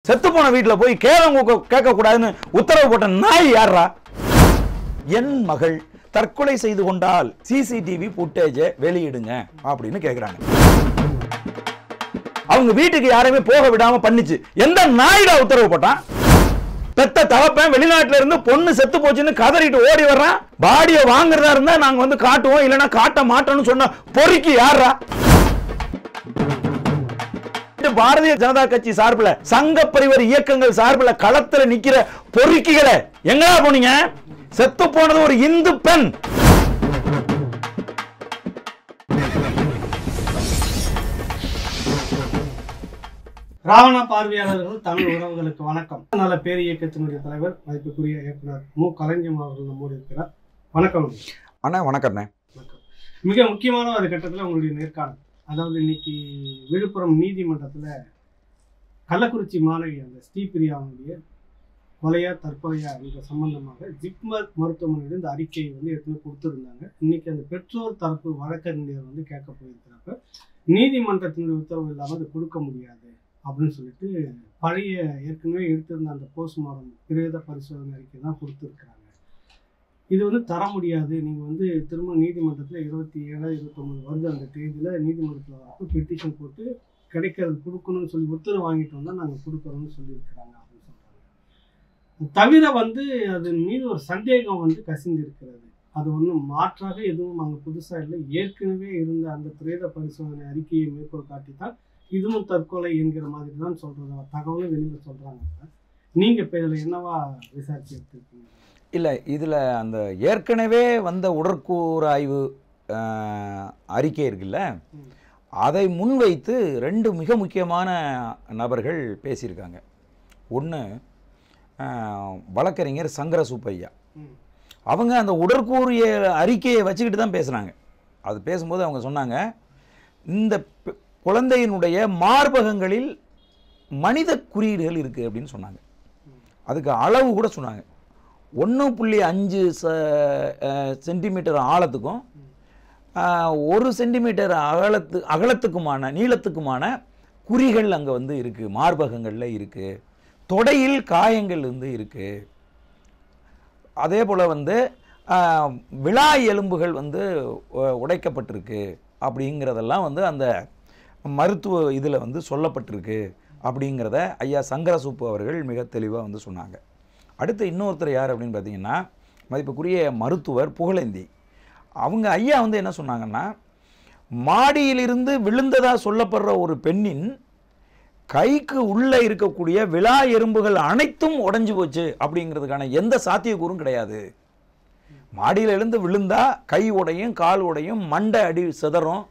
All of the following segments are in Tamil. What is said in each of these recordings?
செத்து போன வீட்டுல போய் கேரம் கேட்க கூடாதுன்னு உத்தரவு போட்ட நாய் யாரா என் மகள் தற்கொலை செய்து கொண்டால் சிசிடிவி ஃபுட்டேஜை வெளியிடுங்க அப்படின்னு கேக்குறாங்க அவங்க வீட்டுக்கு யாரையுமே போக விடாம பண்ணிச்சு எந்த நாயிடா உத்தரவு போட்டான் பெத்த தகப்பன் வெளிநாட்டுல இருந்து பொண்ணு செத்து போச்சுன்னு கதறிட்டு ஓடி வர்றான் பாடியை வாங்குறதா இருந்தா நாங்க வந்து காட்டுவோம் இல்லைன்னா காட்ட மாட்டோம்னு சொன்ன பொறுக்கி யாரா இது பாரதிய ஜனதா கட்சி சார்பில் சங்க பரிவர் இயக்கங்கள் சார்பில் களத்துல நிக்கிற பொறுக்கிகளை எங்கடா போனீங்க செத்து போனது ஒரு இந்து பெண் ராவணா பார்வையாளர்கள் தமிழ் உறவுகளுக்கு வணக்கம் நல்ல பேர் இயக்கத்தினுடைய தலைவர் மதிப்புக்குரிய இயக்குனர் மு கலைஞம் அவர்கள் நம்மோடு இருக்கிறார் வணக்கம் அண்ணா வணக்கண்ணே வணக்கம் மிக முக்கியமான ஒரு கட்டத்தில் உங்களுடைய நேர்காணல் அதாவது இன்னைக்கு விழுப்புரம் நீதிமன்றத்தில் கள்ளக்குறிச்சி மாணவி அந்த ஸ்ரீபிரியாவுடைய கொலையா தற்கொலையா என்ற சம்பந்தமாக ஜிப்மர் மருத்துவமனையில் இந்த அறிக்கையை வந்து ஏற்கனவே கொடுத்துருந்தாங்க இன்னைக்கு அந்த பெற்றோர் தரப்பு வழக்கறிஞர் வந்து கேட்க போயிருக்கிறப்ப நீதிமன்றத்தினுடைய உத்தரவு இல்லாமல் அது கொடுக்க முடியாது அப்படின்னு சொல்லிட்டு பழைய ஏற்கனவே எடுத்திருந்த அந்த போஸ்ட்மார்டம் பிரேத பரிசோதனை அறிக்கை தான் கொடுத்துருக்குறாங்க இது வந்து தர முடியாது நீங்கள் வந்து திரும்ப நீதிமன்றத்தில் இருபத்தி ஏழு இருபத்தொம்பது வருது அந்த தேதியில் நீதிமன்றத்தில் வரப்போ பெட்டிஷன் போட்டு கிடைக்கிறது கொடுக்கணும்னு சொல்லி உத்தரவு வாங்கிட்டு வந்தால் நாங்கள் கொடுக்குறோம்னு சொல்லியிருக்கிறாங்க அப்படின்னு சொல்கிறாங்க தவிர வந்து அதன் மீது ஒரு சந்தேகம் வந்து கசிந்து இருக்கிறது அது ஒன்றும் மாற்றாக எதுவும் அங்கே புதுசாக இல்லை ஏற்கனவே இருந்த அந்த பிரேத பரிசோதனை அறிக்கையை மேற்கோள் காட்டி தான் இதுவும் தற்கொலை என்கிற மாதிரி தான் சொல்கிறத தகவலும் வெளியில் சொல்கிறாங்க நீங்கள் இப்போ இதில் என்னவா விசாரிச்சு எடுத்துருக்கீங்க இல்லை இதில் அந்த ஏற்கனவே வந்த உடற்கூறாய்வு ஆஹ், அறிக்கை இருக்குல்ல ம். அதை முன்வைத்து ரெண்டு மிக முக்கியமான நபர்கள் பேசியிருக்காங்க ஒன்று வழக்கறிஞர் சங்கர சுப்பையா ம் அவங்க அந்த உடற்கூறிய அறிக்கையை வச்சுக்கிட்டு தான் பேசுனாங்க அது பேசும்போது அவங்க சொன்னாங்க இந்த பெ- குழந்தையினுடைய மார்பகங்களில் மனித குறியீடுகள் இருக்குது அப்படின்னு சொன்னாங்க அதுக்கு அளவு கூட சொன்னாங்க ஒன்று புள்ளி அஞ்சு ச அஹ், சென்டிமீட்டர் ஆழத்துக்கும் ஆஹ், ஒரு சென்டிமீட்டர் அகலத்து அகலத்துக்குமான நீளத்துக்குமான குறிகள் அங்கே வந்து இருக்குது மார்பகங்களில் இருக்குது தொடையில் காயங்கள் வந்து இருக்குது அதே போல் வந்து ஆஹ், விழா எலும்புகள் வந்து உ- உடைக்கப்பட்டிருக்கு அப்படிங்கிறதெல்லாம் வந்து அந்த மருத்துவ இதில் வந்து சொல்லப்பட்டிருக்கு அப்படிங்கிறத ஐயா சங்கரசூப்பு அவர்கள் மிக தெளிவாக வந்து சொன்னாங்க அடுத்து இன்னொருத்தர் யார் அப்படின்னு பார்த்தீங்கன்னா மதிப்புக்குரிய மருத்துவர் புகழேந்தி அவங்க ஐயா வந்து என்ன சொன்னாங்கன்னா மாடியிலிருந்து விழுந்ததா சொல்லப்படுற ஒரு பெண்ணின் கைக்கு உள்ளே இருக்கக்கூடிய விழா எறும்புகள் அனைத்தும் உடைஞ்சு போச்சு அப்படிங்கிறதுக்கான எந்த சாத்தியக்கூறும் கிடையாது மாடியில இருந்து விழுந்தா கை உடையும் கால் உடையும் மண்டை அடி சிதறும்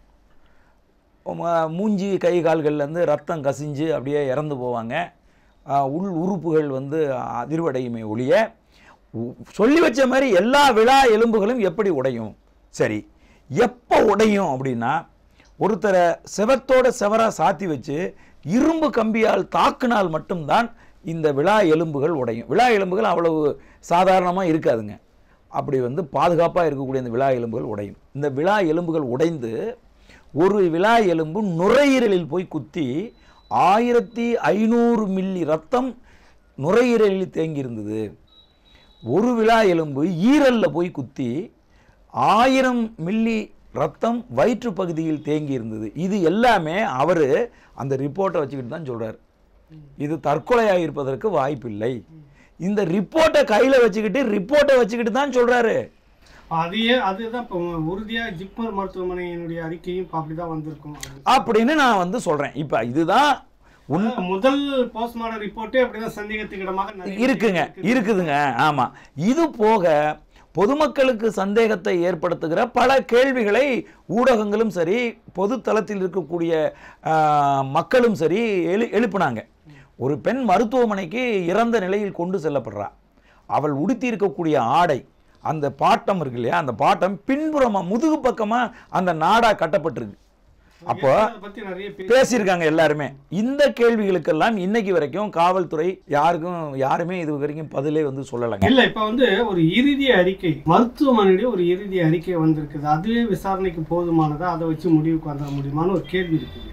ம- மூஞ்சி கை கால்கள்லேருந்து ரத்தம் கசிஞ்சு அப்படியே இறந்து போவாங்க ஆஹ் உள் உறுப்புகள் வந்து அதிர்வடையுமே ஒழிய உ- சொல்லி வச்ச மாதிரி எல்லா விழா எலும்புகளும் எப்படி உடையும் சரி எப்போ உடையும் அப்படின்னா ஒருத்தரை செவத்தோட செவரா சாத்தி வச்சு இரும்பு கம்பியால் தாக்குனால் மட்டும்தான் இந்த விழா எலும்புகள் உடையும் விழா எலும்புகள் அவ்வளவு சாதாரணமாக இருக்காதுங்க அப்படி வந்து பாதுகாப்பாக இருக்கக்கூடிய இந்த விழா எலும்புகள் உடையும் இந்த விழா எலும்புகள் உடைந்து ஒரு விழா எலும்பு நுரையீரலில் போய் குத்தி ஆயிரத்தி ஐநூறு மில்லி ரத்தம் நுரையீரலில் தேங்கியிருந்தது ஒரு விழா எலும்பு ஈரல்ல போய் குத்தி ஆயிரம் மில்லி ரத்தம் வயிற்று பகுதியில் தேங்கி இருந்தது இது எல்லாமே அவர் அந்த ரிப்போர்ட்டை வச்சுக்கிட்டு தான் சொல்றார் இது தற்கொலையாக இருப்பதற்கு வாய்ப்பில்லை இந்த ரிப்போர்ட்டை கையில் வச்சுக்கிட்டு ரிப்போர்ட்டை வச்சுக்கிட்டு தான் சொல்றாரு அதையே அதுதான் இப்போ உறுதியாக ஜிப்மர் மருத்துவமனையினுடைய அறிக்கையும் இப்போ அப்படி தான் வந்திருக்கும் அப்படின்னு நான் வந்து சொல்றேன் இப்போ இதுதான் உண் முதல் போஸ்ட்மார்டம் ரிப்போர்ட்டே அப்படிதான் சந்தேகத்துக்கு இடமாக நிறைய இருக்குங்க இருக்குதுங்க ஆமா இது போக பொதுமக்களுக்கு சந்தேகத்தை ஏற்படுத்துகிற பல கேள்விகளை ஊடகங்களும் சரி பொது தளத்தில் இருக்கக்கூடிய ஆஹ், மக்களும் சரி எழு எழுப்பினாங்க ஒரு பெண் மருத்துவமனைக்கு இறந்த நிலையில் கொண்டு செல்லப்படுறா அவள் உடுத்தி இருக்கக்கூடிய ஆடை அந்த பாட்டம் இருக்கு இல்லையா அந்த பாட்டம் பின்புறமா முதுகு பக்கமா அந்த நாடா கட்டப்பட்டிருக்கு அப்போ அதை பத்தி நிறைய பேர் பேசியிருக்காங்க எல்லாருமே இந்த கேள்விகளுக்கெல்லாம் இன்னைக்கு வரைக்கும் காவல்துறை யாருக்கும் யாருமே இது வரைக்கும் பதிலே வந்து சொல்லலைங்க இல்ல இப்ப வந்து ஒரு இறுதி அறிக்கை மருத்துவமனையுடைய ஒரு இறுதி அறிக்கை வந்திருக்குது அதுவே விசாரணைக்கு போதுமானதா அதை வச்சு முடிவுக்கு வந்துட முடியுமான்னு ஒரு கேள்வி இருக்குது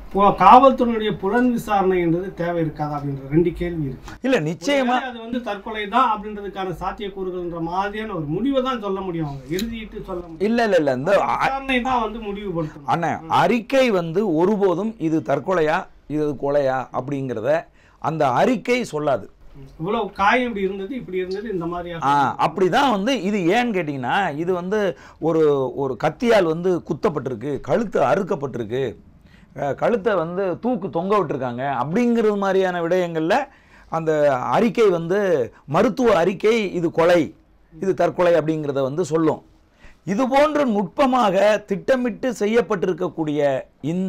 இப்போ காவல்துறையினுடைய புலன் விசாரணை என்றது தேவை இருக்காது அப்படின்ற ரெண்டு கேள்வி இருக்கு இல்ல நிச்சயமா ஒருவேளை அது வந்து தற்கொலை தான் அப்படின்றதுக்கான சாத்தியக்கூறுகள்ன்ற மாதிரியான ஒரு முடிவை தான் சொல்ல முடியும் அவங்க இறுதியிட்டு சொல்ல முடியும் இல்ல இல்ல இல்ல இந்த அ- விசாரணை தான் வந்து முடிவுபடுத்தணும் அண்ணன் அறிக்கை வந்து ஒருபோதும் இது தற்கொலையா இது கொலையா அப்படிங்கிறத அந்த அறிக்கை சொல்லாது இவ்வளவு காயம் இப்படி இருந்தது இப்படி இருந்தது இந்த மாதிரி ஆ அப்படிதான் வந்து இது ஏன்னு கேட்டிங்கன்னா இது வந்து ஒரு ஒரு கத்தியால் வந்து குத்தப்பட்டிருக்கு கழுத்து அறுக்கப்பட்டிருக்கு அஹ், கழுத்தை வந்து தூக்கு தொங்க விட்டுருக்காங்க அப்படிங்கிறது மாதிரியான விடயங்களில் அந்த அறிக்கை வந்து மருத்துவ அறிக்கை இது கொலை இது தற்கொலை அப்படிங்கிறத வந்து சொல்லும் இது போன்ற நுட்பமாக திட்டமிட்டு செய்யப்பட்டிருக்கக்கூடிய இந்த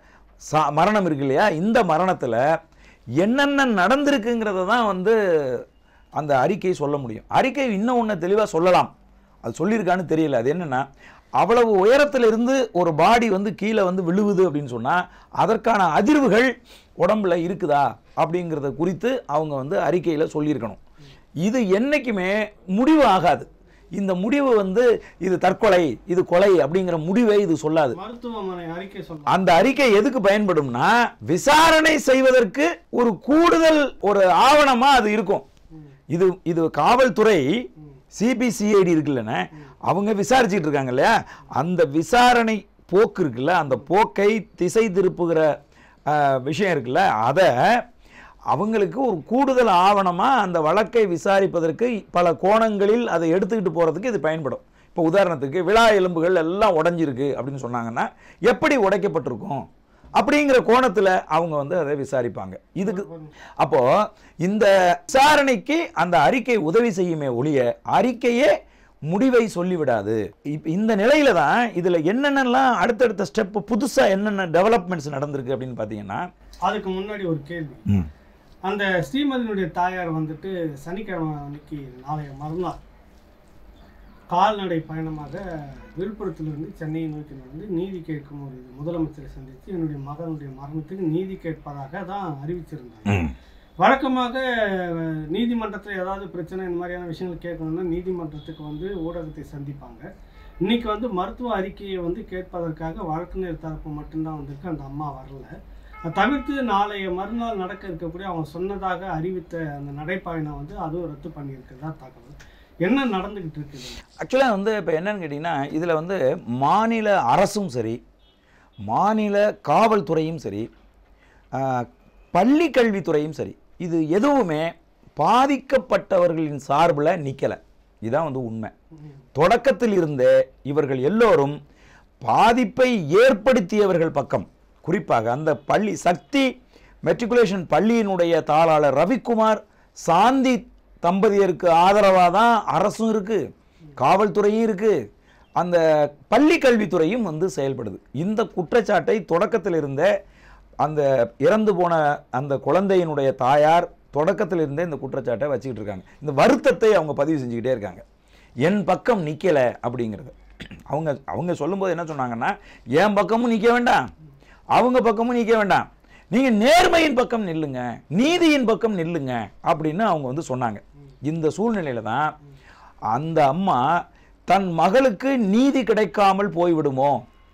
சா மரணம் இருக்கு இல்லையா இந்த மரணத்தில் என்னென்ன நடந்திருக்குங்கிறத தான் வந்து அந்த அறிக்கை சொல்ல முடியும் அறிக்கை இன்னும் ஒன்று தெளிவாக சொல்லலாம் அது சொல்லியிருக்கான்னு தெரியல அது என்னென்னா அவ்வளவு உயரத்துல இருந்து ஒரு பாடி வந்து கீழே வந்து விழுவுது அப்படின்னு சொன்னால் அதற்கான அதிர்வுகள் உடம்புல இருக்குதா அப்படிங்கிறத குறித்து அவங்க வந்து அறிக்கையில் சொல்லியிருக்கணும் இது என்னைக்குமே முடிவு ஆகாது இந்த முடிவு வந்து இது தற்கொலை இது கொலை அப்படிங்கிற முடிவை இது சொல்லாது மருத்துவமனை அறிக்கை சொல்ல அந்த அறிக்கை எதுக்கு பயன்படும்னா விசாரணை செய்வதற்கு ஒரு கூடுதல் ஒரு ஆவணமா அது இருக்கும் இது இது காவல்துறை சிபிசிஐடி இருக்குல்லண்ணே அவங்க விசாரிச்சுட்டு இருக்காங்க இல்லையா அந்த விசாரணை போக்கு இருக்குல்ல அந்த போக்கை திசை திருப்புகிற அஹ், விஷயம் இருக்குல்ல அதை அவங்களுக்கு ஒரு கூடுதல் ஆவணமாக அந்த வழக்கை விசாரிப்பதற்கு பல கோணங்களில் அதை எடுத்துக்கிட்டு போகிறதுக்கு இது பயன்படும் இப்போ உதாரணத்துக்கு விழா எலும்புகள் எல்லாம் உடைஞ்சிருக்கு அப்படின்னு சொன்னாங்கன்னா எப்படி உடைக்கப்பட்டிருக்கும் அப்படிங்கிற கோணத்தில் அவங்க வந்து அதை விசாரிப்பாங்க இதுக்கு அப்போ இந்த விசாரணைக்கு அந்த அறிக்கை உதவி செய்யுமே ஒழிய அறிக்கையே முடிவை சொல்லிவிடாது இப்ப இந்த நிலையில தான் இதுல என்னென்னலாம் அடுத்தடுத்த ஸ்டெப் புதுசா என்னென்ன டெவலப்மெண்ட்ஸ் நடந்திருக்கு அப்படின்னு பார்த்தீங்கன்னா அதுக்கு முன்னாடி ஒரு கேள்வி அந்த ஸ்ரீமதியினுடைய தாயார் வந்துட்டு சனிக்கிழமை அன்னைக்கு நாளைய மறுநாள் கால்நடை பயணமாக விழுப்புரத்திலிருந்து சென்னையை நோக்கி நடந்து நீதி கேட்கும் ஒரு இது முதலமைச்சரை சந்தித்து என்னுடைய மகனுடைய மரணத்துக்கு நீதி கேட்பதாக தான் அறிவிச்சிருந்தாங்க வழக்கமாக அஹ், நீதிமன்றத்தில் ஏதாவது பிரச்சனை இந்த மாதிரியான விஷயங்கள் கேட்கணும்னா நீதிமன்றத்துக்கு வந்து ஊடகத்தை சந்திப்பாங்க இன்னைக்கு வந்து மருத்துவ அறிக்கையை வந்து கேட்பதற்காக வழக்கறிஞர் தரப்பு மட்டும்தான் வந்திருக்கு அந்த அம்மா வரல அதை தவிர்த்து நாளைய மறுநாள் நடக்க இருக்கக்கூடிய அவங்க சொன்னதாக அறிவித்த அந்த நடைப்பயணம் வந்து அதுவும் ரத்து பண்ணியிருக்கிறதா தகவல் என்ன நடந்துகிட்டு இருக்குது ஆக்சுவலாக வந்து இப்போ என்னன்னு கேட்டிங்கன்னா இதில் வந்து மாநில அரசும் சரி மாநில காவல்துறையும் சரி ஆஹ், பள்ளி கல்வித்துறையும் சரி இது எதுவுமே பாதிக்கப்பட்டவர்களின் சார்பில் நிற்கலை இதுதான் வந்து உண்மை தொடக்கத்தில் இருந்தே இவர்கள் எல்லோரும் பாதிப்பை ஏற்படுத்தியவர்கள் பக்கம் குறிப்பாக அந்த பள்ளி சக்தி மெட்ரிகுலேஷன் பள்ளியினுடைய தாளாளர் ரவிக்குமார் சாந்தி தம்பதியருக்கு ஆதரவாக தான் அரசும் இருக்கு காவல்துறையும் இருக்கு அந்த பள்ளி கல்வித்துறையும் வந்து செயல்படுது இந்த குற்றச்சாட்டை தொடக்கத்தில் இருந்தே அந்த இறந்து போன அந்த குழந்தையினுடைய தாயார் தொடக்கத்தில் இருந்தே இந்த குற்றச்சாட்டை வச்சுக்கிட்டு இருக்காங்க இந்த வருத்தத்தை அவங்க பதிவு செஞ்சுக்கிட்டே இருக்காங்க என் பக்கம் நிற்கலை அப்படிங்கிறது அவங்க அவங்க சொல்லும்போது என்ன சொன்னாங்கன்னா என் பக்கமும் நிற்க வேண்டாம் அவங்க பக்கமும் நிற்க வேண்டாம் நீங்கள் நேர்மையின் பக்கம் நில்லுங்க நீதியின் பக்கம் நில்லுங்க அப்படின்னு அவங்க வந்து சொன்னாங்க இந்த சூழ்நிலையில தான் அந்த அம்மா தன் மகளுக்கு நீதி கிடைக்காமல் போய்விடுமோ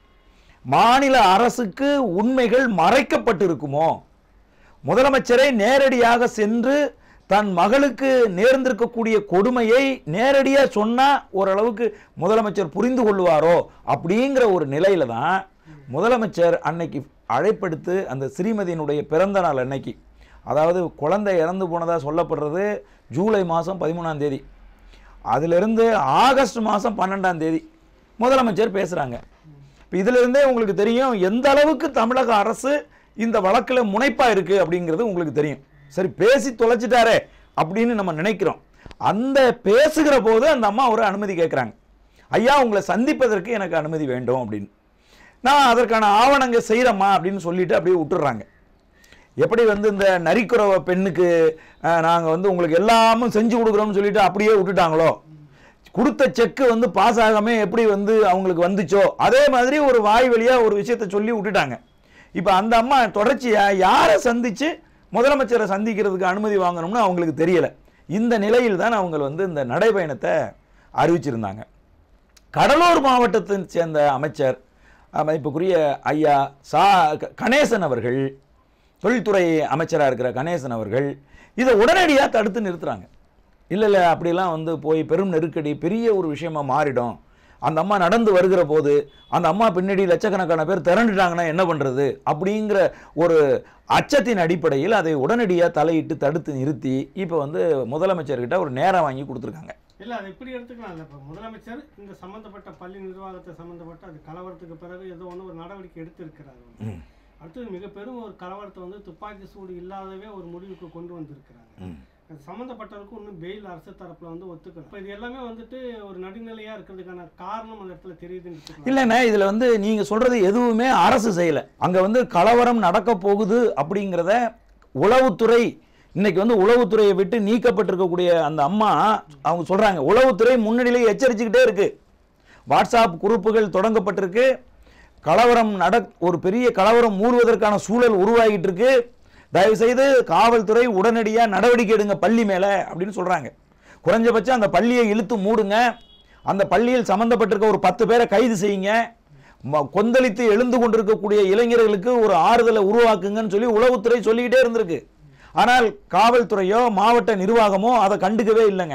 மாநில அரசுக்கு உண்மைகள் மறைக்கப்பட்டிருக்குமோ முதலமைச்சரை நேரடியாக சென்று தன் மகளுக்கு நேர்ந்திருக்கக்கூடிய கொடுமையை நேரடியாக சொன்னா ஓரளவுக்கு முதலமைச்சர் புரிந்து கொள்வாரோ அப்படிங்கிற ஒரு நிலையில தான் முதலமைச்சர் அன்னைக்கு அழைப்படுத்து அந்த ஸ்ரீமதியினுடைய பிறந்த நாள் அன்னைக்கு அதாவது குழந்தை இறந்து போனதா சொல்லப்படுறது ஜூலை மாதம் பதிமூணாம் தேதி அதிலிருந்து ஆகஸ்ட் மாதம் பன்னெண்டாம் தேதி முதலமைச்சர் பேசுகிறாங்க இப்போ இதிலிருந்தே உங்களுக்கு தெரியும் எந்த அளவுக்கு தமிழக அரசு இந்த வழக்கில் முனைப்பாக இருக்குது அப்படிங்கிறது உங்களுக்கு தெரியும் சரி பேசி தொலைச்சிட்டாரே அப்படின்னு நம்ம நினைக்கிறோம் அந்த பேசுகிற போது அந்த அம்மா ஒரு அனுமதி கேட்குறாங்க ஐயா உங்களை சந்திப்பதற்கு எனக்கு அனுமதி வேண்டும் அப்படின்னு நான் அதற்கான ஆவணங்க செய்கிறேம்மா அப்படின்னு சொல்லிட்டு அப்படியே விட்டுடுறாங்க எப்படி வந்து இந்த நரிக்குறவ பெண்ணுக்கு நாங்கள் வந்து உங்களுக்கு எல்லாமும் செஞ்சு கொடுக்குறோம்னு சொல்லிட்டு அப்படியே விட்டுட்டாங்களோ கொடுத்த செக்கு வந்து பாஸ் ஆகாம எப்படி வந்து அவங்களுக்கு வந்துச்சோ அதே மாதிரி ஒரு வாய் வழியா ஒரு விஷயத்த சொல்லி விட்டுட்டாங்க இப்போ அந்த அம்மா தொடர்ச்சியா யாரை சந்திச்சு முதலமைச்சரை சந்திக்கிறதுக்கு அனுமதி வாங்கணும்னு அவங்களுக்கு தெரியல இந்த நிலையில் தான் அவங்க வந்து இந்த நடைபயணத்தை அறிவிச்சிருந்தாங்க கடலூர் மாவட்டத்தை சேர்ந்த அமைச்சர் அஹ், மதிப்புக்குரிய ஐயா சா க- கணேசன் அவர்கள் தொழில்துறை அமைச்சராக இருக்கிற கணேசன் அவர்கள் இதை உடனடியாக தடுத்து நிறுத்துறாங்க இல்லை இல்லை அப்படிலாம் வந்து போய் பெரும் நெருக்கடி பெரிய ஒரு விஷயமா மாறிடும் அந்த அம்மா நடந்து வருகிற போது அந்த அம்மா பின்னாடி லட்சக்கணக்கான பேர் திரண்டுட்டாங்கன்னா என்ன பண்ணுறது அப்படிங்கிற ஒரு அச்சத்தின் அடிப்படையில் அதை உடனடியாக தலையிட்டு தடுத்து நிறுத்தி இப்போ வந்து முதலமைச்சர்கிட்ட ஒரு நேரம் வாங்கி கொடுத்துருக்காங்க இல்ல அது இப்படி எடுத்துக்கலாம் இல்ல இப்போ முதலமைச்சர் இந்த சம்பந்தப்பட்ட பள்ளி நிர்வாகத்தை சம்பந்தப்பட்ட அது கலவரத்துக்கு பிறகு ஏதோ ஒன்று ஒரு நடவடிக்கை எடுத்திருக்கிறாரு ம். அடுத்தது மிக பெரும் ஒரு கலவரத்தை வந்து துப்பாக்கி சூடு இல்லாதவே ஒரு முடிவுக்கு கொண்டு வந்திருக்கிறாங்க ம். அது சம்பந்தப்பட்டவருக்கு இன்னும் பெயில் அரசு தரப்புல வந்து ஒத்துக்கல இப்போ இது எல்லாமே வந்துட்டு ஒரு நடுநிலையா இருக்கிறதுக்கான காரணம் அந்த இடத்துல தெரியுதுன்னு எடுத்துக்கலாம். இல்லைண்ணே இதில் வந்து நீங்கள் சொல்கிறது எதுவுமே அரசு செய்யலை அங்கே வந்து கலவரம் நடக்க போகுது அப்படிங்கிறத உளவுத்துறை இன்னைக்கு வந்து உளவுத்துறையை விட்டு நீக்கப்பட்டிருக்கக்கூடிய அந்த அம்மா அவங்க சொல்கிறாங்க உளவுத்துறை முன்னணியிலே எச்சரிச்சுக்கிட்டே இருக்கு வாட்ஸ்அப் குரூப்புகள் தொடங்கப்பட்டிருக்கு கலவரம் நட ஒரு பெரிய கலவரம் மூடுவதற்கான சூழல் உருவாகிட்டு இருக்கு தயவுசெய்து காவல்துறை உடனடியாக நடவடிக்கை எடுங்க பள்ளி மேலே அப்படின்னு சொல்கிறாங்க குறைஞ்சபட்சம் அந்த பள்ளியை இழுத்து மூடுங்க அந்த பள்ளியில் சம்பந்தப்பட்டிருக்க ஒரு பத்து பேரை கைது செய்யுங்க ம- கொந்தளித்து எழுந்து கொண்டிருக்கக்கூடிய இளைஞர்களுக்கு ஒரு ஆறுதலை உருவாக்குங்கன்னு சொல்லி உளவுத்துறை சொல்லிக்கிட்டே இருந்திருக்கு ஆனால் காவல்துறையோ மாவட்ட நிர்வாகமோ அதை கண்டுக்கவே இல்லைங்க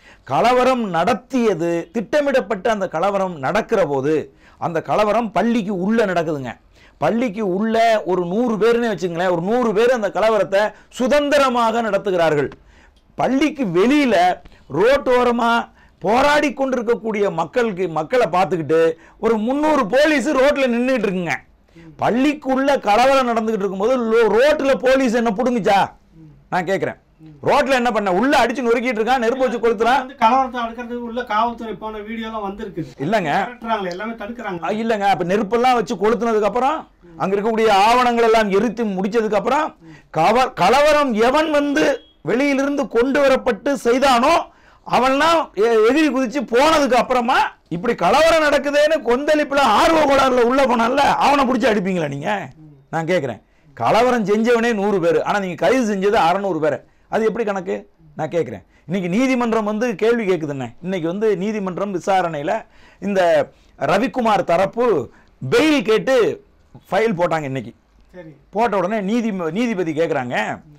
கலவரம் நடத்தியது திட்டமிடப்பட்ட அந்த கலவரம் நடக்கிற போது அந்த கலவரம் பள்ளிக்கு உள்ள நடக்குதுங்க பள்ளிக்கு உள்ள ஒரு நூறு பேர்னு வச்சுங்களேன் ஒரு நூறு பேர் அந்த கலவரத்தை சுதந்திரமாக நடத்துகிறார்கள் பள்ளிக்கு வெளியில ரோட்டோரமா போராடி கொண்டிருக்கக்கூடிய மக்களுக்கு மக்களை பார்த்துக்கிட்டு ஒரு முந்நூறு போலீஸ் ரோட்ல நின்றுட்டு இருக்குங்க பள்ளிக்குள்ள கலவரம் நடந்துகிட்டு இருக்கும்போது லோ- ரோட்ல போலீஸ் என்ன புடுங்குச்சா நான் கேட்கிறேன் ரோட்ல என்ன பண்ண உள்ள அடிச்சு நொறுக்கிட்டு இருக்கான் நெருப்பு வச்சு கொளுத்துறான் வந்து கலவரத்தை அடுக்கிறதுக்கு உள்ள காவல்துறை போன வீடியோ எல்லாம் வந்திருக்குது இல்லைங்க மிரட்டுறாங்களே, எல்லாமே தடுக்கிறாங்க அஹ் இல்லைங்க அப்ப நெருப்பெல்லாம் வச்சு கொளுத்துனதுக்கு அப்புறம் அங்க இருக்கக்கூடிய ஆவணங்கள் எல்லாம் எரித்து முடிச்சதுக்கு அப்புறம் கவ கலவரம் எவன் வந்து வெளியிலிருந்து கொண்டு வரப்பட்டு செய்தானோ அவன்லாம் எ- எகிரி குதிச்சு போனதுக்கு அப்புறமா இப்படி கலவரம் நடக்குதேன்னு கொந்தளிப்புல ஆர்வ கோளாறுல உள்ள போனான்ல அவனை பிடிச்சி அடிப்பீங்களா நீங்க நான் கேட்கிறேன் கலவரம் செஞ்சவனே நூறு பேர் ஆனா நீங்க கைது செஞ்சது அறநூறு பேர் அது எப்படி கணக்கு நான் கேட்கிறேன் இன்னைக்கு நீதிமன்றம் வந்து கேள்வி கேட்குதுண்ணே இன்னைக்கு வந்து நீதிமன்றம் விசாரணையில இந்த ரவிக்குமார் தரப்பு பெயில் கேட்டு ஃபைல் போட்டாங்க இன்னைக்கு சரி போட்ட உடனே நீதி நீதிபதி கேட்குறாங்க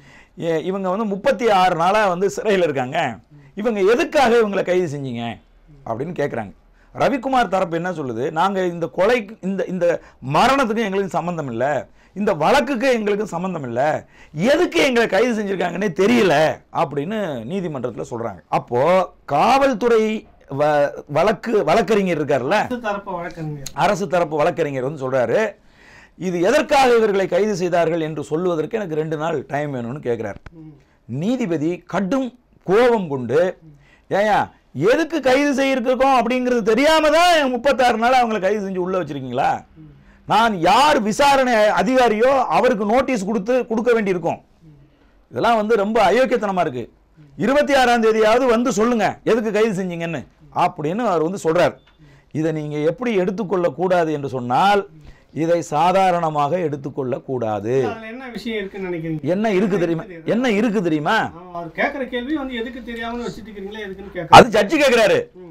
இவங்க வந்து முப்பத்தி ஆறு நாளாக வந்து சிறையில் இருக்காங்க இவங்க எதுக்காக இவங்களை கைது செஞ்சீங்க அப்படின்னு கேட்குறாங்க ரவிக்குமார் தரப்பு என்ன சொல்லுது நாங்கள் இந்த கொலைக்கு இந்த இந்த மரணத்துக்கு எங்களுக்கு சம்மந்தம் இல்லை இந்த வழக்குக்கு எங்களுக்கு சம்மந்தம் இல்லை எதுக்கு எங்களை கைது செஞ்சுருக்காங்கன்னே தெரியல அப்படின்னு நீதிமன்றத்தில் சொல்கிறாங்க அப்போது காவல்துறை வ வழக்கு வழக்கறிஞர் இருக்கார்ல அரசு தரப்பு வழக்கறிஞர் அரசு தரப்பு வழக்கறிஞர் வந்து சொல்றாரு இது எதற்காக இவர்களை கைது செய்தார்கள் என்று சொல்லுவதற்கு எனக்கு ரெண்டு நாள் டைம் வேணும்னு கேட்குறாரு ம். நீதிபதி கடும் கோபம் கொண்டு ஏயா எதுக்கு கைது செய்யிருக்கோம் அப்படிங்கிறது தெரியாம தான் முப்பத்தாறு நாள் அவங்களை கைது செஞ்சு உள்ள வச்சிருக்கீங்களா நான் யார் விசாரணை அதிகாரியோ அவருக்கு நோட்டீஸ் கொடுத்து கொடுக்க வேண்டியிருக்கும் இதெல்லாம் வந்து ரொம்ப அயோக்கியத்தனமா இருக்கு இருபத்தி ஆறாம் தேதியாவது வந்து சொல்லுங்க எதுக்கு கைது செஞ்சீங்கன்னு அப்படின்னு அவர் வந்து சொல்றார் இதை நீங்க எப்படி எடுத்துக்கொள்ள கூடாது என்று சொன்னால் இதை சாதாரணமாக எடுத்துக்கொள்ள கூடாது அதுல என்ன விஷயம் இருக்குன்னு நினைக்கிறீங்க என்ன இருக்கு தெரியுமா என்ன இருக்கு தெரியுமா ஆமா, அவர் கேட்கிற கேள்வி வந்து எதுக்கு தெரியாமனு வச்சுட்டு இருக்கீங்களே எதுக்குன்னு கேட்கறாரு அது ஜட்ஜி கேட்கிறாரு ம்.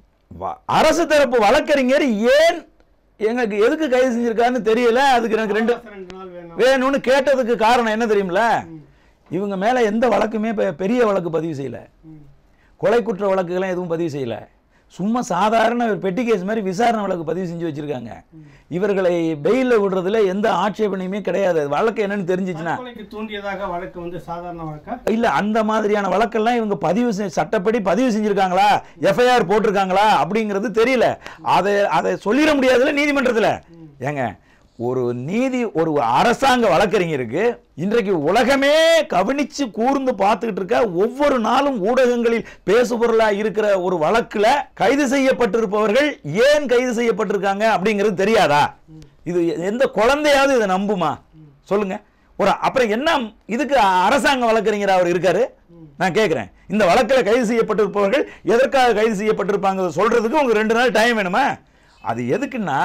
வ- அரசு தரப்பு வழக்கறிஞர் ஏன் எங்களுக்கு எதுக்கு கைது செஞ்சிருக்காருன்னு தெரியல அதுக்கு எனக்கு ரெண்டு அவகாசம் ரெண்டு நாள் வேணும் வேணும்னு கேட்டதுக்கு காரணம் என்ன தெரியுமில ம். இவங்க மேல எந்த வழக்குமே பெ- பெரிய வழக்கு பதிவு செய்யல ம். கொலை குற்ற வழக்குகள்லாம் எதுவும் பதிவு செய்யல சும்மா சாதாரண ஒரு பெட்டி கேஸ் மாதிரி விசாரணை வழக்கு பதிவு செஞ்சு வச்சிருக்காங்க இவர்களை பெயில விடுறதுல எந்த ஆட்சேபனையுமே கிடையாது வழக்கு என்னன்னு தெரிஞ்சிச்சுன்னா தற்கொலைக்கு தூண்டியதாக வழக்கு வந்து சாதாரண வழக்கா இல்ல அந்த மாதிரியான வழக்கெல்லாம் இவங்க பதிவு செ- சட்டப்படி பதிவு செஞ்சிருக்காங்களா எஃப்ஐஆர் போட்டிருக்காங்களா அப்படிங்கிறது தெரியல அதை அதை சொல்லிட முடியாதுல்ல நீதிமன்றத்துல ஏங்க ஒரு நீதி ஒரு அரசாங்க வழக்கறிஞருக்கு இன்றைக்கு உலகமே கவனிச்சு கூர்ந்து பார்த்துக்கிட்டு இருக்க ஒவ்வொரு நாளும் ஊடகங்களில் பேசுபொருளா இருக்கிற ஒரு வழக்குல கைது செய்யப்பட்டிருப்பவர்கள் ஏன் கைது செய்யப்பட்டிருக்காங்க அப்படிங்கிறது தெரியாதா இது எந்த குழந்தையாவது இதை நம்புமா சொல்லுங்க ஒரு அப்புறம் என்ன இதுக்கு அரசாங்க வழக்கறிஞர் அவர் இருக்காரு நான் கேட்குறேன் இந்த வழக்கில் கைது செய்யப்பட்டிருப்பவர்கள் எதற்காக கைது செய்யப்பட்டிருப்பாங்க சொல்றதுக்கு உங்களுக்கு ரெண்டு நாள் டைம் வேணுமா அது எதுக்குன்னா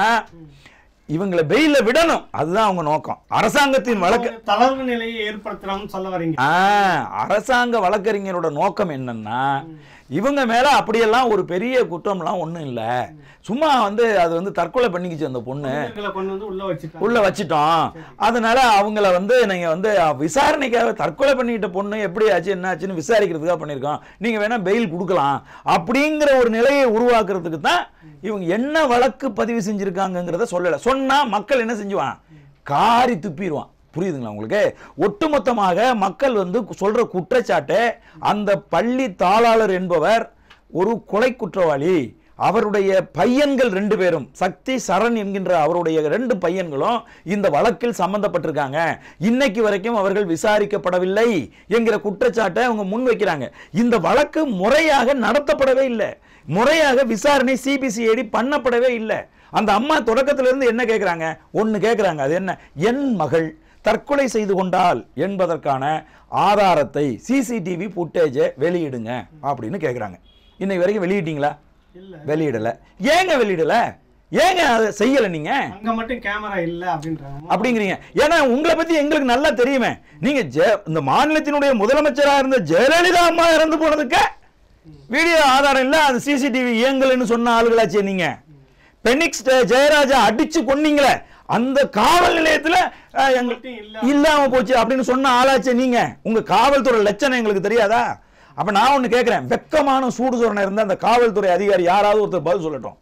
இவங்களை பெயில விடணும் அதுதான் அவங்க நோக்கம் அரசாங்கத்தின் வழக்கு ஒரு தளர்வு நிலையை ஏற்படுத்தலாம்னு சொல்ல வரீங்க ஆ, அரசாங்க வழக்கறிஞரோட நோக்கம் என்னன்னா இவங்க மேல அப்படியெல்லாம் ஒரு பெரிய குற்றம்லாம் ஒண்ணும் இல்ல சும்மா வந்து அது வந்து தற்கொலை பண்ணிக்கிச்சு அந்த பொண்ணு இவங்களை கொண்டு வந்து உள்ள வச்சுட்டாங்க உள்ள வச்சிட்டோம் அதனால அவங்கள வந்து நீங்க வந்து விசாரணைக்காக தற்கொலை பண்ணிக்கிட்ட பொண்ணு எப்படி ஆச்சு என்ன ஆச்சுன்னு விசாரிக்கிறதுக்காக பண்ணியிருக்கோம் நீங்க வேணா பெயில் கொடுக்கலாம் அப்படிங்கிற ஒரு நிலையை உருவாக்குறதுக்கு தான் இவங்க என்ன வழக்கு பதிவு செஞ்சிருக்காங்கங்கிறத சொல்லல சொன்னா மக்கள் என்ன செஞ்சுவான் காரி துப்பிடுவான் புரியுதுங்களா உங்களுக்கு ஒட்டுமொத்தமாக மக்கள் வந்து சொல்ற குற்றச்சாட்டு அந்த பள்ளி தாளாளர் என்பவர் ஒரு கொலை குற்றவாளி அவருடைய பையன்கள் ரெண்டு பேரும் சக்தி சரண் என்கின்ற அவருடைய ரெண்டு பையன்களும் இந்த வழக்கில் சம்பந்தப்பட்டிருக்காங்க இன்னைக்கு வரைக்கும் அவர்கள் விசாரிக்கப்படவில்லை என்கிற குற்றச்சாட்டை அவங்க முன்வைக்கிறாங்க இந்த வழக்கு முறையாக நடத்தப்படவே இல்லை முறையாக விசாரணை சிபிசிஐடி பண்ணப்படவே இல்லை அந்த அம்மா தொடக்கத்துல இருந்து என்ன கேட்குறாங்க ஒன்று கேட்குறாங்க அது என்ன என் மகள் தற்கொலை செய்து கொண்டாள் என்பதற்கான ஆதாரத்தை சிசிடிவி ஃபுட்டேஜை வெளியிடுங்க அப்படின்னு கேட்குறாங்க இன்னைக்கு வரைக்கும் வெளியிட்டீங்களா இல்ல வெளியிடல ஏங்க வெளியிடல ஏங்க அதை செய்யல நீங்க அங்க மட்டும் கேமரா இல்ல அப்படின்றாங்க அப்படிங்கிறீங்க ஏன்னா உங்களை பத்தி எங்களுக்கு நல்லா தெரியுமே நீங்க ஜெ- இந்த மாநிலத்தினுடைய முதலமைச்சரா இருந்த ஜெயலலிதா அம்மா இறந்து போனதுக்கு வீடியோ ஆதாரம் இல்ல அது சிசிடிவி இயங்கலன்னு சொன்ன ஆளுகளாச்சே நீங்க பெனிக்ஸ் ஜெ- ஜெயராஜா அடிச்சு கொன்னீங்களே அந்த காவல் நிலையத்துல அஹ், எங்க- மட்டும் இல்ல இல்லாம போச்சு அப்படின்னு சொன்ன ஆளாச்சே நீங்க உங்க காவல்துறை லட்சணம் எங்களுக்கு தெரியாதா அப்ப நான் ஒண்ணு கேட்கிறேன் வெக்கமான சூடு சொரணை இருந்த அந்த காவல்துறை அதிகாரி யாராவது ஒருத்தர் பதில் சொல்லட்டும்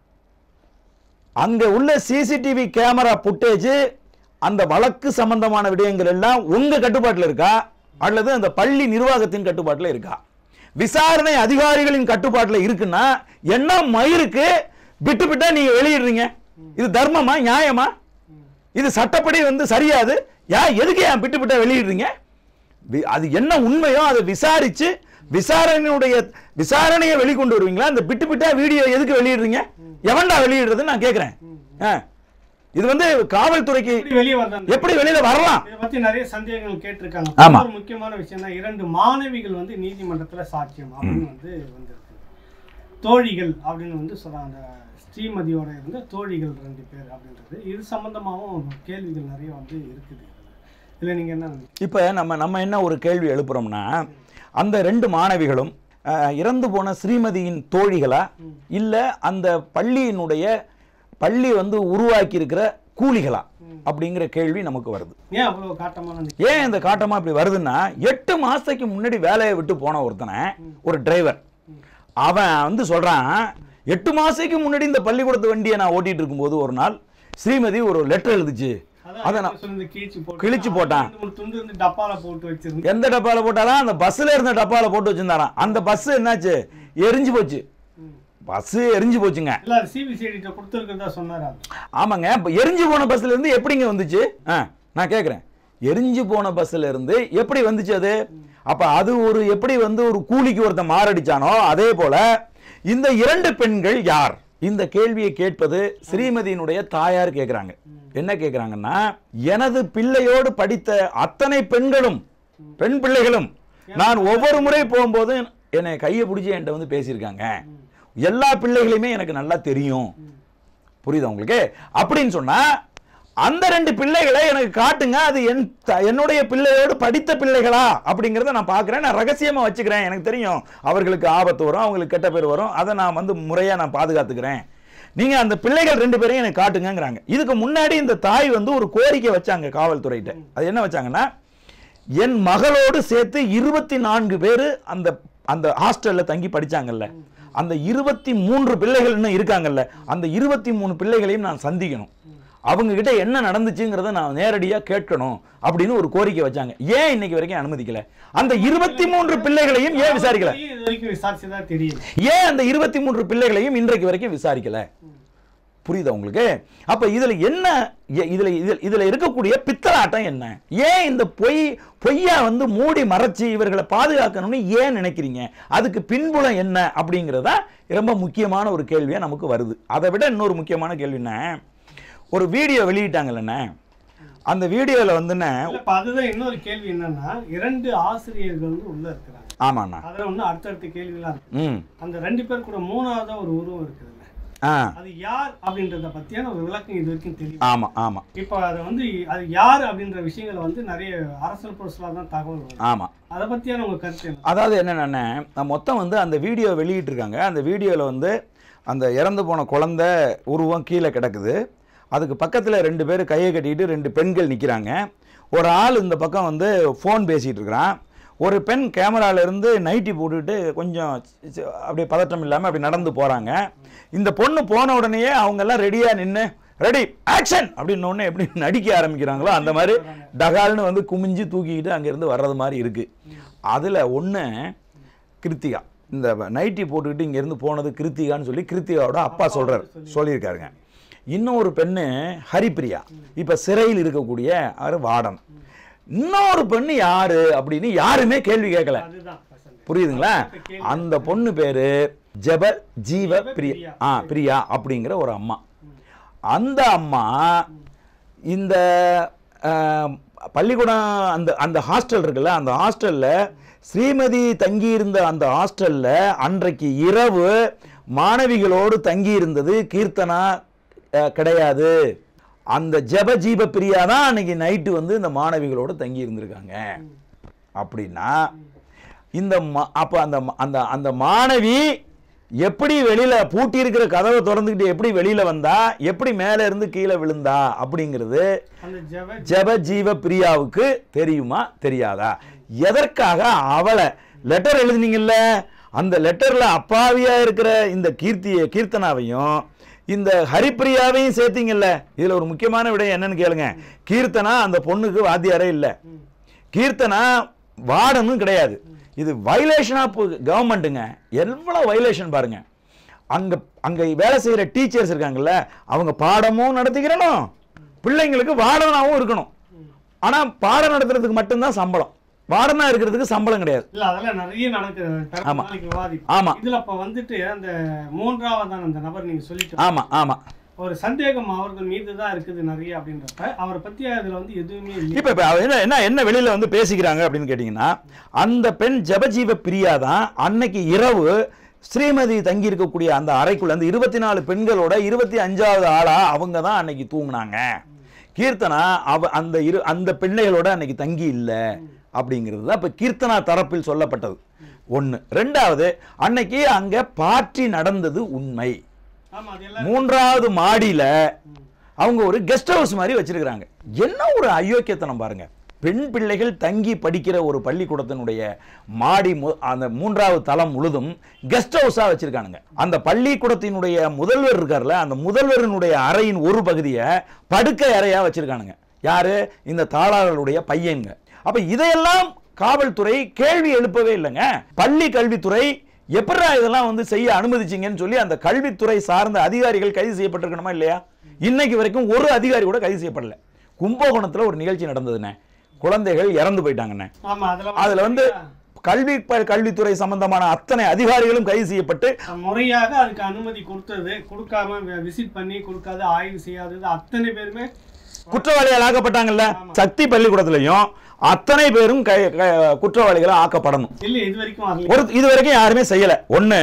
அங்க உள்ள சிசிடிவி கேமரா புட்டேஜ் அந்த வழக்கு சம்பந்தமான விடயங்கள் எல்லாம் உங்க கட்டுப்பாட்டுல இருக்கா அல்லது அந்த பள்ளி நிர்வாகத்தின் கட்டுப்பாட்டுல இருக்கா விசாரணை அதிகாரிகளின் கட்டுப்பாட்டுல இருக்குன்னா என்ன மயிருக்கு விட்டு விட்டா நீங்க வெளியிடுறீங்க இது தர்மமா நியாயமா இது சட்டப்படி வந்து சரியாது யா எதுக்கு ஏன் விட்டு விட்டா வெளியிடுறீங்க வி- அது என்ன உண்மையோ அதை விசாரிச்சு விசாரணையுடைய விசாரணையை வெளிக்கொண்டு வருவீங்களா இந்த பிட்டு பிட்டா வீடியோ எதுக்கு வெளியிடுறீங்க எவன்டா வெளியிடுறது நான் கேட்கிறேன் ஆ. இது வந்து காவல்துறைக்கு எப்படி வெளியே வரதான் எப்படி வெளியில வரலாம் இதை பத்தி நிறைய சந்தேகங்கள் கேட்டிருக்காங்க ஆமா. ஒரு முக்கியமான விஷயம் தான் இரண்டு மாணவிகள் வந்து நீதிமன்றத்துல சாட்சியம் அப்படின்னு வந்து வந்திருக்கு தோழிகள் அப்படின்னு வந்து சொல்றாங்க அந்த ஸ்ரீமதியோட இருந்த தோழிகள் ரெண்டு பேர் அப்படின்றது இது சம்பந்தமாகவும் கேள்விகள் நிறைய வந்து இருக்குது இதுல நீங்க என்ன நினைக்கிறீங்க? இப்போ நம்ம நம்ம என்ன ஒரு கேள்வி எழுப்புறோம்னா அந்த ரெண்டு மாணவிகளும் அஹ், இறந்து போன ஸ்ரீமதியின் தோழிகளா இல்ல அந்த பள்ளியினுடைய பள்ளி வந்து உருவாக்கி இருக்கிற கூலிகளா அப்படிங்கிற கேள்வி நமக்கு வருது ஏன் அவ்வளவு காட்டமான அந்த ஏன் இந்த காட்டமா இப்படி வருதுன்னா எட்டு மாசத்துக்கு முன்னாடி வேலையை விட்டு போன ஒருத்தனை ஒரு டிரைவர் அவன் வந்து சொல்றான் எட்டு மாசத்துக்கு முன்னாடி இந்த பள்ளிக்கூடத்து வண்டியை நான் ஓட்டிட்டு இருக்கும்போது ஒரு நாள் ஸ்ரீமதி ஒரு லெட்டர் எழுதுச்சு அதை அதான் நான் சொல்லி கிழிச்சு போட்டு கிழிச்சு போட்டான். ரெண்டு மூணு துண்டு வந்து டப்பால போட்டு வச்சிருந்து எந்த டப்பால போட்டாலும் அந்த பஸ்ல இருந்த டப்பால போட்டு வச்சிருந்தாராம் அந்த பஸ் என்னாச்சு எரிஞ்சு போச்சு பஸ் எரிஞ்சு போச்சுங்க இல்ல அது சிபிசிஐடி கொடுத்துருக்கிறதா சொன்னாரு அது. ஆமாங்க இப்போ எரிஞ்சு போன பஸ்ல இருந்து எப்படிங்க வந்துச்சு ஆ நான் கேட்குறேன் எரிஞ்சு போன பஸ்ல இருந்து எப்படி வந்துச்சு அது அப்ப அது ஒரு எப்படி வந்து ஒரு கூலிக்கு ஒருத்தன் மாரடிச்சானோ அதே போல இந்த இரண்டு பெண்கள் யார் இந்த கேள்வியை கேட்பது ஸ்ரீமதியினுடைய தாயார் கேட்குறாங்க என்ன கேட்குறாங்கன்னா எனது பிள்ளையோடு படித்த அத்தனை பெண்களும் பெண் பிள்ளைகளும் நான் ஒவ்வொரு முறை போகும்போது என்னை கையை பிடிச்சி என்கிட்ட வந்து பேசியிருக்காங்க எல்லா பிள்ளைகளையுமே எனக்கு நல்லா தெரியும் புரியுதா உங்களுக்கு அப்படின்னு சொன்னா அந்த ரெண்டு பிள்ளைகளை எனக்கு காட்டுங்க அது என் த- என்னுடைய பிள்ளையோடு படித்த பிள்ளைகளா அப்படிங்கிறத நான் பார்க்குறேன் நான் ரகசியமா வச்சுக்கிறேன் எனக்கு தெரியும் அவர்களுக்கு ஆபத்து வரும் அவங்களுக்கு கெட்ட பேர் வரும் அதை நான் வந்து முறையா நான் பாதுகாத்துக்கிறேன் நீங்க அந்த பிள்ளைகள் ரெண்டு பேரையும் எனக்கு காட்டுங்கங்கிறாங்க இதுக்கு முன்னாடி இந்த தாய் வந்து ஒரு கோரிக்கை வச்சாங்க காவல்துறையிட்ட அது என்ன வச்சாங்கன்னா என் மகளோடு சேர்த்து இருபத்தி நான்கு பேர் அந்த அந்த ஹாஸ்டல்ல தங்கி படிச்சாங்கல்ல அந்த இருபத்தி மூன்று பிள்ளைகள் இன்னும் இருக்காங்கல்ல அந்த இருபத்தி மூணு பிள்ளைகளையும் நான் சந்திக்கணும் அவங்க கிட்ட என்ன நடந்துச்சுங்கிறத நான் நேரடியா கேட்கணும் அப்படின்னு ஒரு கோரிக்கை வச்சாங்க ஏன் இன்னைக்கு வரைக்கும் அனுமதிக்கல அந்த இருபத்தி மூன்று பிள்ளைகளையும் ஏன் விசாரிக்கல இது வரைக்கும் விசாரிச்சதா தெரியல ஏன் அந்த இருபத்தி மூன்று பிள்ளைகளையும் இன்றைக்கு வரைக்கும் விசாரிக்கல புரியுதா உங்களுக்கு அப்ப இதுல என்ன எ- இதுல இதுல இதுல இருக்கக்கூடிய பித்தலாட்டம் என்ன ஏன் இந்த பொய் பொய்யா வந்து மூடி மறைச்சு இவர்களை பாதுகாக்கணும்னு ஏன் நினைக்கிறீங்க அதுக்கு பின்புலம் என்ன அப்படிங்கிறதா ரொம்ப முக்கியமான ஒரு கேள்வியா நமக்கு வருது அதை விட இன்னொரு முக்கியமான கேள்வி என்ன ஒரு வீடியோ வெளியிட்டாங்கல்லண்ணே அந்த வீடியோவில் வந்துண்ணே இல்ல, இப்ப அதுதான் இன்னொரு கேள்வி என்னன்னா இரண்டு ஆசிரியர்கள் வந்து உள்ள இருக்கிறாங்க ஆமாண்ணா அதுல ஒண்ணு அடுத்தடுத்த கேள்விலாம் இருக்கு ம் அந்த ரெண்டு பேர் கூட மூணாவதா ஒரு உருவம் இருக்குதுல்ல ஆ அது யார் அப்படின்றத பத்தியான ஒரு விளக்கம் இது வரைக்கும் தெரியும் ஆமாம் ஆமாம் இப்போ அதை வந்து அது யார் அப்படின்ற விஷயங்களை வந்து நிறைய அரசியல் புரட்சியாக தான் தகவல் வரும் ஆமாம் அதை பத்தியான உங்க கருத்து என்ன அதாவது என்னென்ன மொத்தம் வந்து அந்த வீடியோ வெளியிட்டிருக்காங்க அந்த வீடியோவில் வந்து அந்த இறந்து போன குழந்தை உருவம் கீழே கிடக்குது அதுக்கு பக்கத்தில் ரெண்டு பேர் கையை கட்டிட்டு ரெண்டு பெண்கள் நிற்கிறாங்க ஒரு ஆள் இந்த பக்கம் வந்து ஃபோன் பேசிகிட்டு இருக்கிறான் ஒரு பெண் கேமரால இருந்து நைட்டி போட்டுட்டு கொஞ்சம் சி- சி- அப்படியே பதட்டம் இல்லாமல் அப்படி நடந்து போகிறாங்க இந்த பொண்ணு போன உடனேயே அவங்கெல்லாம் ரெடியாக நின்று ரெடி ஆக்ஷன் அப்படின்னு உடனே எப்படி நடிக்க ஆரம்பிக்கிறாங்களோ அந்த மாதிரி டகால்னு வந்து குமிஞ்சு தூக்கிக்கிட்டு அங்கேருந்து வர்றது மாதிரி இருக்குது அதில் ஒன்று கிருத்திகா இந்த நைட்டி போட்டுக்கிட்டு இங்கேருந்து போனது கிருத்திகான்னு சொல்லி கிருத்திகாவோட அப்பா சொல்கிறார் சொல்லியிருக்காருங்க இன்னொரு பெண்ணு ஹரிப்பிரியா இப்போ சிறையில் இருக்கக்கூடிய அவர் வார்டன் இன்னொரு பெண்ணு யாரு அப்படின்னு யாருமே கேள்வி கேட்கல அதுதான் பசங்க. புரியுதுங்களா இப்ப கேள்வி. அந்த பொண்ணு பேரு ஜெப ஜீவ பிரியா ஆ பிரியா அப்படிங்கிற ஒரு அம்மா அந்த அம்மா இந்த ஆஹ், பள்ளிக்கூடம் அந்த அந்த ஹாஸ்டல் இருக்குல்ல அந்த ஹாஸ்டல்ல ஸ்ரீமதி தங்கியிருந்த அந்த ஹாஸ்டல்ல அன்றைக்கு இரவு மாணவிகளோடு தங்கியிருந்தது கீர்த்தனா ஆஹ், கிடையாது அந்த ஜெப ஜீப பிரியா தான் அன்னைக்கு நைட்டு வந்து இந்த மாணவிகளோடு தங்கி இருந்திருக்காங்க அப்படின்னா இந்த ம- அப்ப அந்த ம- அந்த அந்த மாணவி எப்படி வெளியில பூட்டி இருக்கிற கதவை திறந்துக்கிட்டு எப்படி வெளியில வந்தா எப்படி மேல இருந்து கீழே விழுந்தா அப்படிங்கிறது அந்த ஜெப ஜெப ஜீவ பிரியாவுக்கு தெரியுமா தெரியாதா எதற்காக அவளை லெட்டர் எழுதுனீங்கல்ல அந்த லெட்டர்ல அப்பாவியா இருக்கிற இந்த கீர்த்திய கீர்த்தனாவையும் இந்த ஹரிப்பிரியாவையும் சேர்த்தீங்கல்ல இதுல ஒரு முக்கியமான விடயம் என்னன்னு கேளுங்க கீர்த்தனா அந்த பொண்ணுக்கு வாத்தியாரே இல்லை கீர்த்தனா வார்டனும் கிடையாது இது வைலேஷன் ஆஃப் கவர்மெண்ட்டுங்க எவ்வளோ வைலேஷன் பாருங்க அங்க அங்க வேலை செய்யற டீச்சர்ஸ் இருக்காங்கல்ல அவங்க பாடமும் நடத்திக்கிறணும் பிள்ளைங்களுக்கு வார்டனாகவும் இருக்கணும் ஆனா பாடம் நடத்துறதுக்கு மட்டும்தான் சம்பளம் வார்டனா இருக்கிறதுக்கு சம்பளம் கிடையாது இல்ல அதெல்லாம் நிறைய நடக்குது பிறகு ஆமா. நாளைக்கு விவாதிப்போம் ஆமா இதுல இப்ப வந்துட்டு அந்த மூன்றாவதான அந்த நபர் நீங்க சொல்லிட்டு ஆமா ஆமா ஒரு சந்தேகம் அவர்கள் மீது தான் இருக்குது நிறைய அப்படின்றப்ப அவரை பத்தி அதுல வந்து எதுவுமே இல்லை இப்ப இப்ப அவ என்ன என்ன என்ன வெளியில வந்து பேசிக்கிறாங்க அப்படின்னு கேட்டீங்கன்னா அந்த பெண் ஜபஜீவ பிரியா தான் அன்னைக்கு இரவு ஸ்ரீமதி தங்கி இருக்கக்கூடிய அந்த அறைக்குள்ள அந்த இருபத்தி நாலு பெண்களோட இருபத்தி அஞ்சாவது ஆளா அவங்க தான் அன்னைக்கு தூங்குனாங்க கீர்த்தனா அவ அந்த இரு அந்த பிள்ளைகளோட அன்னைக்கு தங்கி இல்லை அப்படிங்கிறது தான் இப்போ கீர்த்தனா தரப்பில் சொல்லப்பட்டது ஒன்று ரெண்டாவது அன்னைக்கு அங்கே பார்ட்டி நடந்தது உண்மை ஆமா அது எல்லாம் மூன்றாவது மாடியில அவங்க ஒரு கெஸ்ட் ஹவுஸ் மாதிரி வச்சிருக்கிறாங்க என்ன ஒரு அயோக்கியத்தனம் பாருங்க பெண் பிள்ளைகள் தங்கி படிக்கிற ஒரு பள்ளிக்கூடத்தினுடைய மாடி மு- அந்த மூன்றாவது தளம் முழுதும் கெஸ்ட் ஹவுஸா வச்சிருக்கானுங்க அந்த பள்ளிக்கூடத்தினுடைய முதல்வர் இருக்கார்ல அந்த முதல்வரினுடைய அறையின் ஒரு பகுதியை படுக்கை அறையா வச்சிருக்கானுங்க யாரு இந்த தாளாளருடைய பையன்ங்க அப்ப இதையெல்லாம் காவல்துறை கேள்வி எழுப்பவே இல்லைங்க பள்ளி கல்வித்துறை எப்படா இதெல்லாம் வந்து செய்ய அனுமதிச்சீங்கன்னு சொல்லி அந்த கல்வித்துறை சார்ந்த அதிகாரிகள் கைது செய்யப்பட்டிருக்கணுமா இல்லையா இன்னைக்கு வரைக்கும் ஒரு அதிகாரி கூட கைது செய்யப்படல கும்பகோணத்துல ஒரு நிகழ்ச்சி நடந்ததுண்ணே குழந்தைகள் இறந்து போயிட்டாங்கண்ணே ஆமா அதுல அதுல வந்து கல்வி ப- கல்வித்துறை சம்பந்தமான அத்தனை அதிகாரிகளும் கைது செய்யப்பட்டு முறையாக அதுக்கு அனுமதி கொடுத்தது கொடுக்காம விசிட் பண்ணி கொடுக்காத ஆய்வு செய்யாதது அத்தனை பேருமே குற்றவாளிகள் ஆக்கப்பட்டாங்கல்ல சக்தி பள்ளிக்கூடத்திலையும் அத்தனை பேரும் கை- க- குற்றவாளிகளா ஆக்கப்படணும் இல்ல இது வரைக்கும் வரல ஒரு இது வரைக்கும் யாருமே செய்யல ஒண்ணு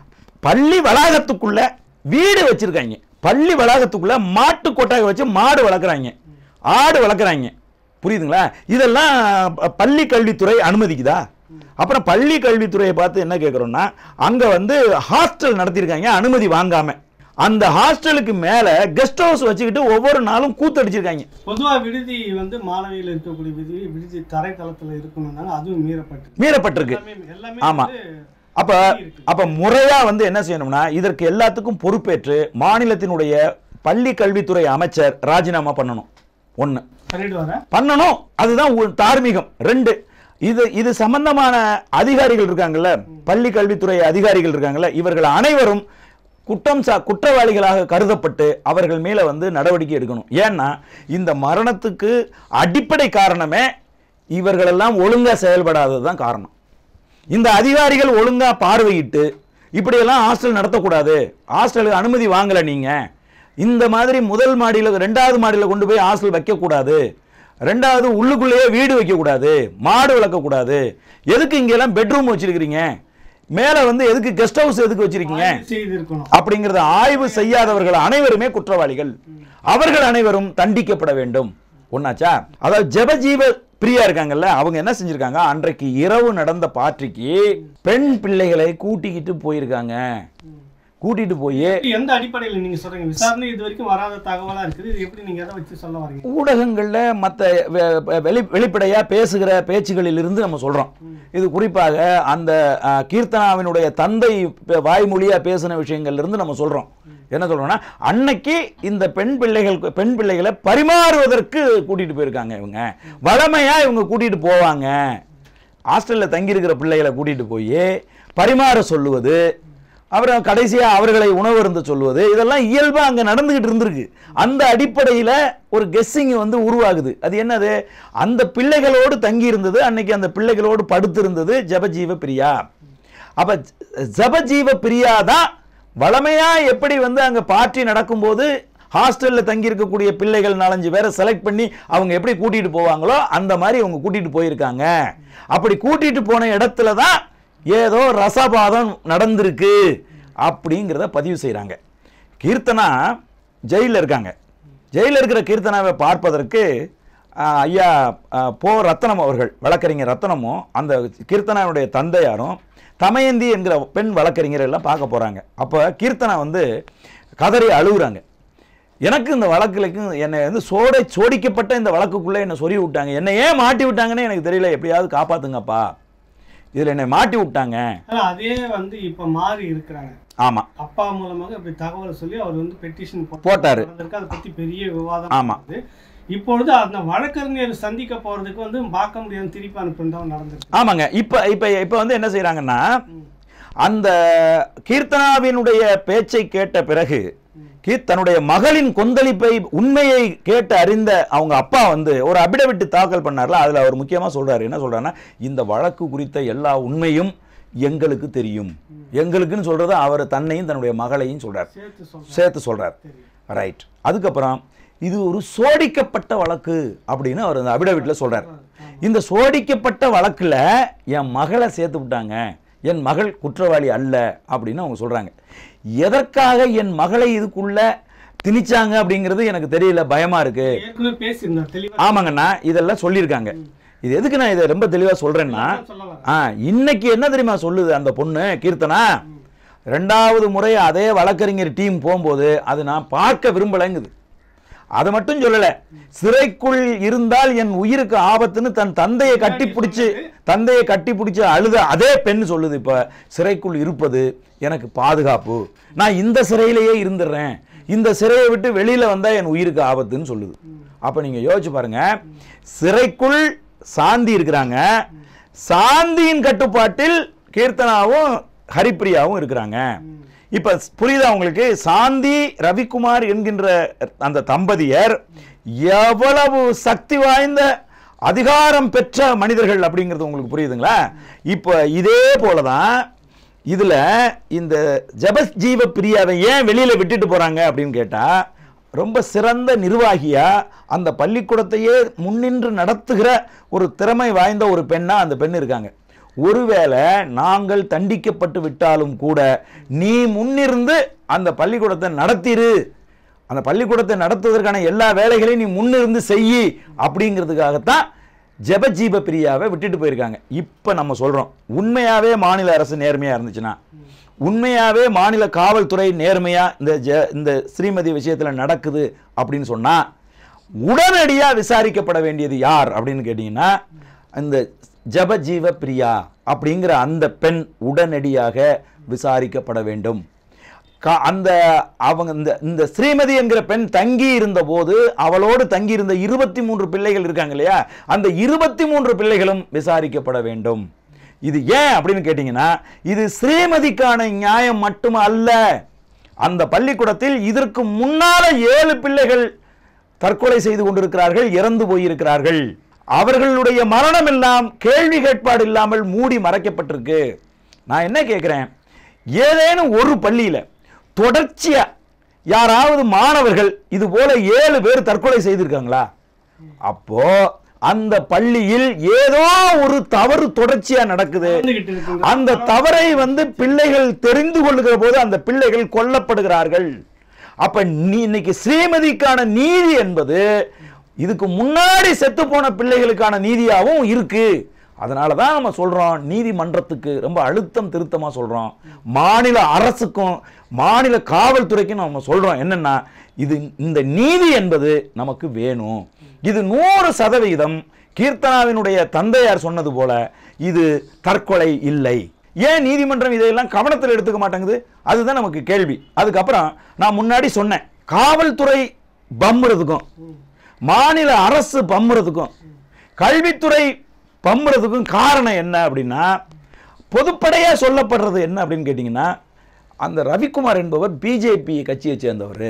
பள்ளி வளாகத்துக்குள்ள வீடு வச்சிருக்காங்க பள்ளி வளாகத்துக்குள்ள மாட்டு கொட்டாய் வச்சு மாடு வளர்க்குறாங்க ஆடு வளர்க்குறாங்க புரியுதுங்களா இதெல்லாம் ப- பள்ளி கல்வித்துறை அனுமதிக்குதா அப்புறம் பள்ளி கல்வித்துறையை பார்த்து என்ன கேட்குறோம்னா அங்க வந்து ஹாஸ்டல் நடத்தியிருக்காங்க அனுமதி வாங்காம அந்த ஹாஸ்டலுக்கு மேல கெஸ்ட் ஹவுஸ் வச்சுக்கிட்டு ஒவ்வொரு நாளும் கூத்தடிச்சிருக்காங்க பொதுவா விடுதி வந்து மாணவியில் இருக்கக்கூடிய விடுதி விடுதி தரைத்தளத்துல இருக்கணும்னாங்க அதுவும் மீறப்பட்டு மீறப்பட்டிருக்கு எல்லாமே எல்லாமே ஆமா. வந்து அப்ப அப்ப முறையா வந்து என்ன செய்யணும்னா இதற்கு எல்லாத்துக்கும் பொறுப்பேற்று மாநிலத்தினுடைய பள்ளி கல்வித்துறை அமைச்சர் ராஜினாமா பண்ணணும் ஒண்ணு பண்ணிட்டு வரேன் பண்ணணும் அதுதான் ஒரு தார்மீகம் ரெண்டு இது இது சம்பந்தமான அதிகாரிகள் இருக்காங்கல்ல பள்ளி கல்வித்துறை அதிகாரிகள் இருக்காங்கல்ல இவர்கள் அனைவரும் குற்றம் சா குற்றவாளிகளாக கருதப்பட்டு அவர்கள் மேல வந்து நடவடிக்கை எடுக்கணும் ஏன்னா இந்த மரணத்துக்கு அடிப்படை காரணமே இவர்களெல்லாம் ஒழுங்கா செயல்படாதது தான் காரணம் இந்த அதிகாரிகள் ஒழுங்கா பார்வையிட்டு இப்படியெல்லாம் ஹாஸ்டல் நடத்தக்கூடாது ஹாஸ்டலுக்கு அனுமதி வாங்கல நீங்க இந்த மாதிரி முதல் மாடியில் ரெண்டாவது மாடியில் கொண்டு போய் ஹாஸ்டல் வைக்கக்கூடாது ரெண்டாவது உள்ளுக்குள்ளேயே வீடு வைக்கக்கூடாது மாடு வளர்க்கக்கூடாது எதுக்கு இங்கெல்லாம் பெட்ரூம் வச்சிருக்கிறீங்க மேல வந்து எதுக்கு கெஸ்ட் ஹவுஸ் எதுக்கு வச்சிருக்கீங்க ஆய்வு செய்திருக்கணும் அப்படிங்கறத ஆய்வு செய்யாதவர்கள் அனைவருமே குற்றவாளிகள் அவர்கள் அனைவரும் தண்டிக்கப்பட வேண்டும் ஒன்னாச்சா அதாவது ஜெபஜீவ பிரியா இருக்காங்கல்ல அவங்க என்ன செஞ்சிருக்காங்க அன்றைக்கு இரவு நடந்த பார்ட்டிக்கு பெண் பிள்ளைகளை கூட்டிக்கிட்டு போயிருக்காங்க கூட்டிட்டு போய் எந்த அடிப்படையில் நீங்க சொல்றீங்க விசாரணை இது வரைக்கும் வராத தகவலா இருக்குது இது எப்படி நீங்க எதை வச்சு சொல்ல வரீங்க ஊடகங்கள்ல மற்ற வெளி வெளிப்படையா பேசுகிற பேச்சுகளில் இருந்து நம்ம சொல்றோம் இது குறிப்பாக அந்த அஹ், கீர்த்தனாவினுடைய தந்தை பே- வாய்மொழியா பேசின விஷயங்கள்ல இருந்து நம்ம சொல்றோம் என்ன சொல்றோம்னா அன்னைக்கு இந்த பெண் பிள்ளைகள் பெண் பிள்ளைகளை பரிமாறுவதற்கு கூட்டிட்டு போயிருக்காங்க இவங்க வளமையா இவங்க கூட்டிட்டு போவாங்க ஹாஸ்டல்ல தங்கியிருக்கிற பிள்ளைகளை கூட்டிட்டு போய் பரிமாற சொல்லுவது அப்புறம் கடைசியா அவர்களை உணவருந்த சொல்லுவது இதெல்லாம் இயல்பா அங்க நடந்துகிட்டு இருந்திருக்கு அந்த அடிப்படையில ஒரு கெஸ்ஸிங் வந்து உருவாகுது அது என்னது அந்த பிள்ளைகளோடு தங்கி இருந்தது அன்னைக்கு அந்த பிள்ளைகளோடு படுத்திருந்தது ஜபஜீவ பிரியா அப்ப ஜ- ஜபஜீவ பிரியா தான் வளமையா எப்படி வந்து அங்க பார்ட்டி நடக்கும்போது ஹாஸ்டல்ல தங்கி இருக்கக்கூடிய பிள்ளைகள் நாலஞ்சு பேரை செலக்ட் பண்ணி அவங்க எப்படி கூட்டிட்டு போவாங்களோ அந்த மாதிரி அவங்க கூட்டிட்டு போயிருக்காங்க அப்படி கூட்டிட்டு போன இடத்துல தான் ஏதோ ரசபாதம் நடந்திருக்கு அப்படிங்கிறத பதிவு செய்றாங்க கீர்த்தனா ஜெயிலில் இருக்காங்க ஜெயிலில் இருக்கிற கீர்த்தனாவை பார்ப்பதற்கு ஆஹ், ஐயா ஆஹ், போ ரத்னம் அவர்கள் வழக்கறிஞர் ரத்னமும் அந்த கீர்த்தனாவுடைய தந்தையாரும் தமயந்தி என்கிற பெண் வழக்கறிஞர் எல்லாம் பார்க்க போறாங்க அப்போ கீர்த்தனா வந்து கதறி அழுகுறாங்க எனக்கு இந்த வழக்குலைக்கும் என்னை வந்து சோடை சோடிக்கப்பட்ட இந்த வழக்குக்குள்ளே என்னை சொறி விட்டாங்க என்னை ஏன் மாட்டி விட்டாங்கன்னு எனக்கு தெரியல எப்படியாவது காப்பாத்துங்கப்பா இதில் என்னை மாட்டி விட்டாங்க ஆனா அதே வந்து இப்ப மாறி இருக்கிறாங்க ஆமாம் அப்பா மூலமாக இப்படி தகவல் சொல்லி அவர் வந்து பெட்டிஷன் போட்டாரு. அதை பத்தி பெரிய விவாதம் ஆமா. நடந்தது. இப்பொழுது அந்த வழக்கறிஞர் சந்திக்க போறதுக்கு வந்து பார்க்க முடியாத திருப்பி அனுப்புறதும் நடந்திருக்கு ஆமாங்க இப்போ இப்போ இப்போ வந்து என்ன செய்கிறாங்கன்னா அந்த கீர்த்தனாவினுடைய பேச்சை கேட்ட பிறகு கீர் தன்னுடைய மகளின் கொந்தளிப்பை உண்மையை கேட்டு அறிந்த அவங்க அப்பா வந்து ஒரு அபிடவிட்டு தாக்கல் பண்ணார்ல அதில் அவர் முக்கியமாக சொல்றாரு என்ன சொல்றாருன்னா இந்த வழக்கு குறித்த எல்லா உண்மையும் எங்களுக்கு தெரியும் எங்களுக்குன்னு சொல்றது அவர் தன்னையும் தன்னுடைய மகளையும் சொல்றார் சேர்த்து சொல்றேன் சேர்த்து சொல்றார் தெரியும் ரைட் அதுக்கப்புறம் இது ஒரு சோடிக்கப்பட்ட வழக்கு அப்படின்னு அவர் அந்த அபிடவிட்டில் சொல்றார் இந்த சோடிக்கப்பட்ட வழக்குல என் மகளை சேர்த்து விட்டாங்க என் மகள் குற்றவாளி அல்ல அப்படின்னு அவங்க சொல்றாங்க எதற்காக என் மகளை இதுக்குள்ள திணிச்சாங்க அப்படிங்கிறது எனக்கு தெரியல பயமா இருக்கு ஏற்கனவே பேசியிருந்தார் தெளிவா ஆமாங்கண்ணா இதெல்லாம் சொல்லியிருக்காங்க இது எதுக்கு நான் இதை ரொம்ப தெளிவா சொல்றேன்னா சொல்ல வரேன் ஆ இன்னைக்கு என்ன தெரியுமா சொல்லுது அந்த பொண்ணு கீர்த்தனா ரெண்டாவது முறை அதே வழக்கறிஞர் டீம் போகும்போது அது நான் பார்க்க விரும்பலைங்குது அதை மட்டும் சொல்லல சிறைக்குள் இருந்தால் என் உயிருக்கு ஆபத்துன்னு தன் தந்தையை கட்டி பிடிச்சு தந்தையை கட்டி பிடிச்சு அழுத அதே பெண் சொல்லுது இப்ப சிறைக்குள் இருப்பது எனக்கு பாதுகாப்பு நான் இந்த சிறையிலேயே இருந்துடுறேன் இந்த சிறையை விட்டு வெளியில வந்தா என் உயிருக்கு ஆபத்துன்னு சொல்லுது அப்ப நீங்க யோசிச்சு பாருங்க சிறைக்குள் சாந்தி இருக்கிறாங்க சாந்தியின் கட்டுப்பாட்டில் கீர்த்தனாவும் ஹரிப்பிரியாவும் இருக்கிறாங்க இப்ப புரியுதா உங்களுக்கு சாந்தி ரவிக்குமார் என்கின்ற அந்த தம்பதியர் எவ்வளவு சக்தி வாய்ந்த அதிகாரம் பெற்ற மனிதர்கள் அப்படிங்கிறது உங்களுக்கு புரியுதுங்களா இப்போ இதே போலதான் இதுல இந்த ஜபஸ் ஜீவ பிரியாவை ஏன் வெளியில விட்டுட்டு போறாங்க அப்படின்னு கேட்டா ரொம்ப சிறந்த நிர்வாகியா அந்த பள்ளிக்கூடத்தையே முன்னின்று நடத்துகிற ஒரு திறமை வாய்ந்த ஒரு பெண்ணா அந்த பெண் இருக்காங்க ஒருவேளை நாங்கள் தண்டிக்கப்பட்டு விட்டாலும் கூட நீ முன்னிருந்து அந்த பள்ளிக்கூடத்தை நடத்திரு அந்த பள்ளிக்கூடத்தை நடத்துவதற்கான எல்லா வேலைகளையும் நீ முன்னிருந்து செய்யி அப்படிங்கிறதுக்காகத்தான் ஜெபஜீப பிரியாவை விட்டுட்டு போயிருக்காங்க இப்போ நம்ம சொல்றோம் உண்மையாவே மாநில அரசு நேர்மையா இருந்துச்சுன்னா உண்மையாவே மாநில காவல்துறை நேர்மையா இந்த ஜ இந்த ஸ்ரீமதி விஷயத்துல நடக்குது அப்படின்னு சொன்னா உடனடியா விசாரிக்கப்பட வேண்டியது யார் அப்படின்னு கேட்டீங்கன்னா இந்த ஜபஜீவ பிரியா அப்படிங்கிற அந்த பெண் உடனடியாக விசாரிக்கப்பட வேண்டும் கா- அந்த அவங்க இந்த இந்த ஸ்ரீமதி என்கிற பெண் தங்கி இருந்த போது அவளோடு தங்கி இருந்த இருபத்தி மூன்று பிள்ளைகள் இருக்காங்க இல்லையா அந்த இருபத்தி மூன்று பிள்ளைகளும் விசாரிக்கப்பட வேண்டும் இது ஏன் அப்படின்னு கேட்டீங்கன்னா இது ஸ்ரீமதிக்கான நியாயம் மட்டும் அல்ல அந்த பள்ளிக்கூடத்தில் இதற்கு முன்னால ஏழு பிள்ளைகள் தற்கொலை செய்து கொண்டிருக்கிறார்கள் இறந்து போயிருக்கிறார்கள் அவர்களுடைய மரணம் எல்லாம் கேள்வி கேட்பாடு இல்லாமல் மூடி மறைக்கப்பட்டிருக்கு நான் என்ன கேட்கிறேன் ஏதேனும் ஒரு பள்ளியில தொடர்ச்சியா யாராவது மாணவர்கள் இது போல ஏழு பேர் தற்கொலை செய்திருக்காங்களா அப்போ அந்த பள்ளியில் ஏதோ ஒரு தவறு தொடர்ச்சியா நடக்குது நடந்துகிட்டு இருக்கின்ற அந்த தவறை வந்து பிள்ளைகள் தெரிந்து கொள்ளுகிற போது அந்த பிள்ளைகள் கொல்லப்படுகிறார்கள் அப்ப நீ இன்னைக்கு ஸ்ரீமதிக்கான நீதி என்பது இதுக்கு முன்னாடி செத்து போன பிள்ளைகளுக்கான நீதியாகவும் இருக்கு அதனால தான் நம்ம சொல்றோம் நீதிமன்றத்துக்கு ரொம்ப அழுத்தம் திருத்தமா சொல்றோம் மாநில அரசுக்கும் மாநில காவல்துறைக்கும் நம்ம சொல்றோம் என்னன்னா இது இந்த நீதி என்பது நமக்கு வேணும் இது நூறு சதவிகிதம் கீர்த்தனாவினுடைய தந்தையார் சொன்னது போல இது தற்கொலை இல்லை ஏன் நீதிமன்றம் இதையெல்லாம் கவனத்தில் எடுத்துக்க மாட்டேங்குது அதுதான் நமக்கு கேள்வி அதுக்கப்புறம் நான் முன்னாடி சொன்னேன் காவல்துறை பம்முறதுக்கும் மாநில அரசு பம்முறதுக்கும் கல்வித்துறை பம்முறதுக்கும் காரணம் என்ன அப்படின்னா பொதுப்படையா சொல்லப்படுறது என்ன அப்படின்னு கேட்டிங்கன்னா அந்த ரவிக்குமார் என்பவர் பிஜேபி கட்சியை சேர்ந்தவர்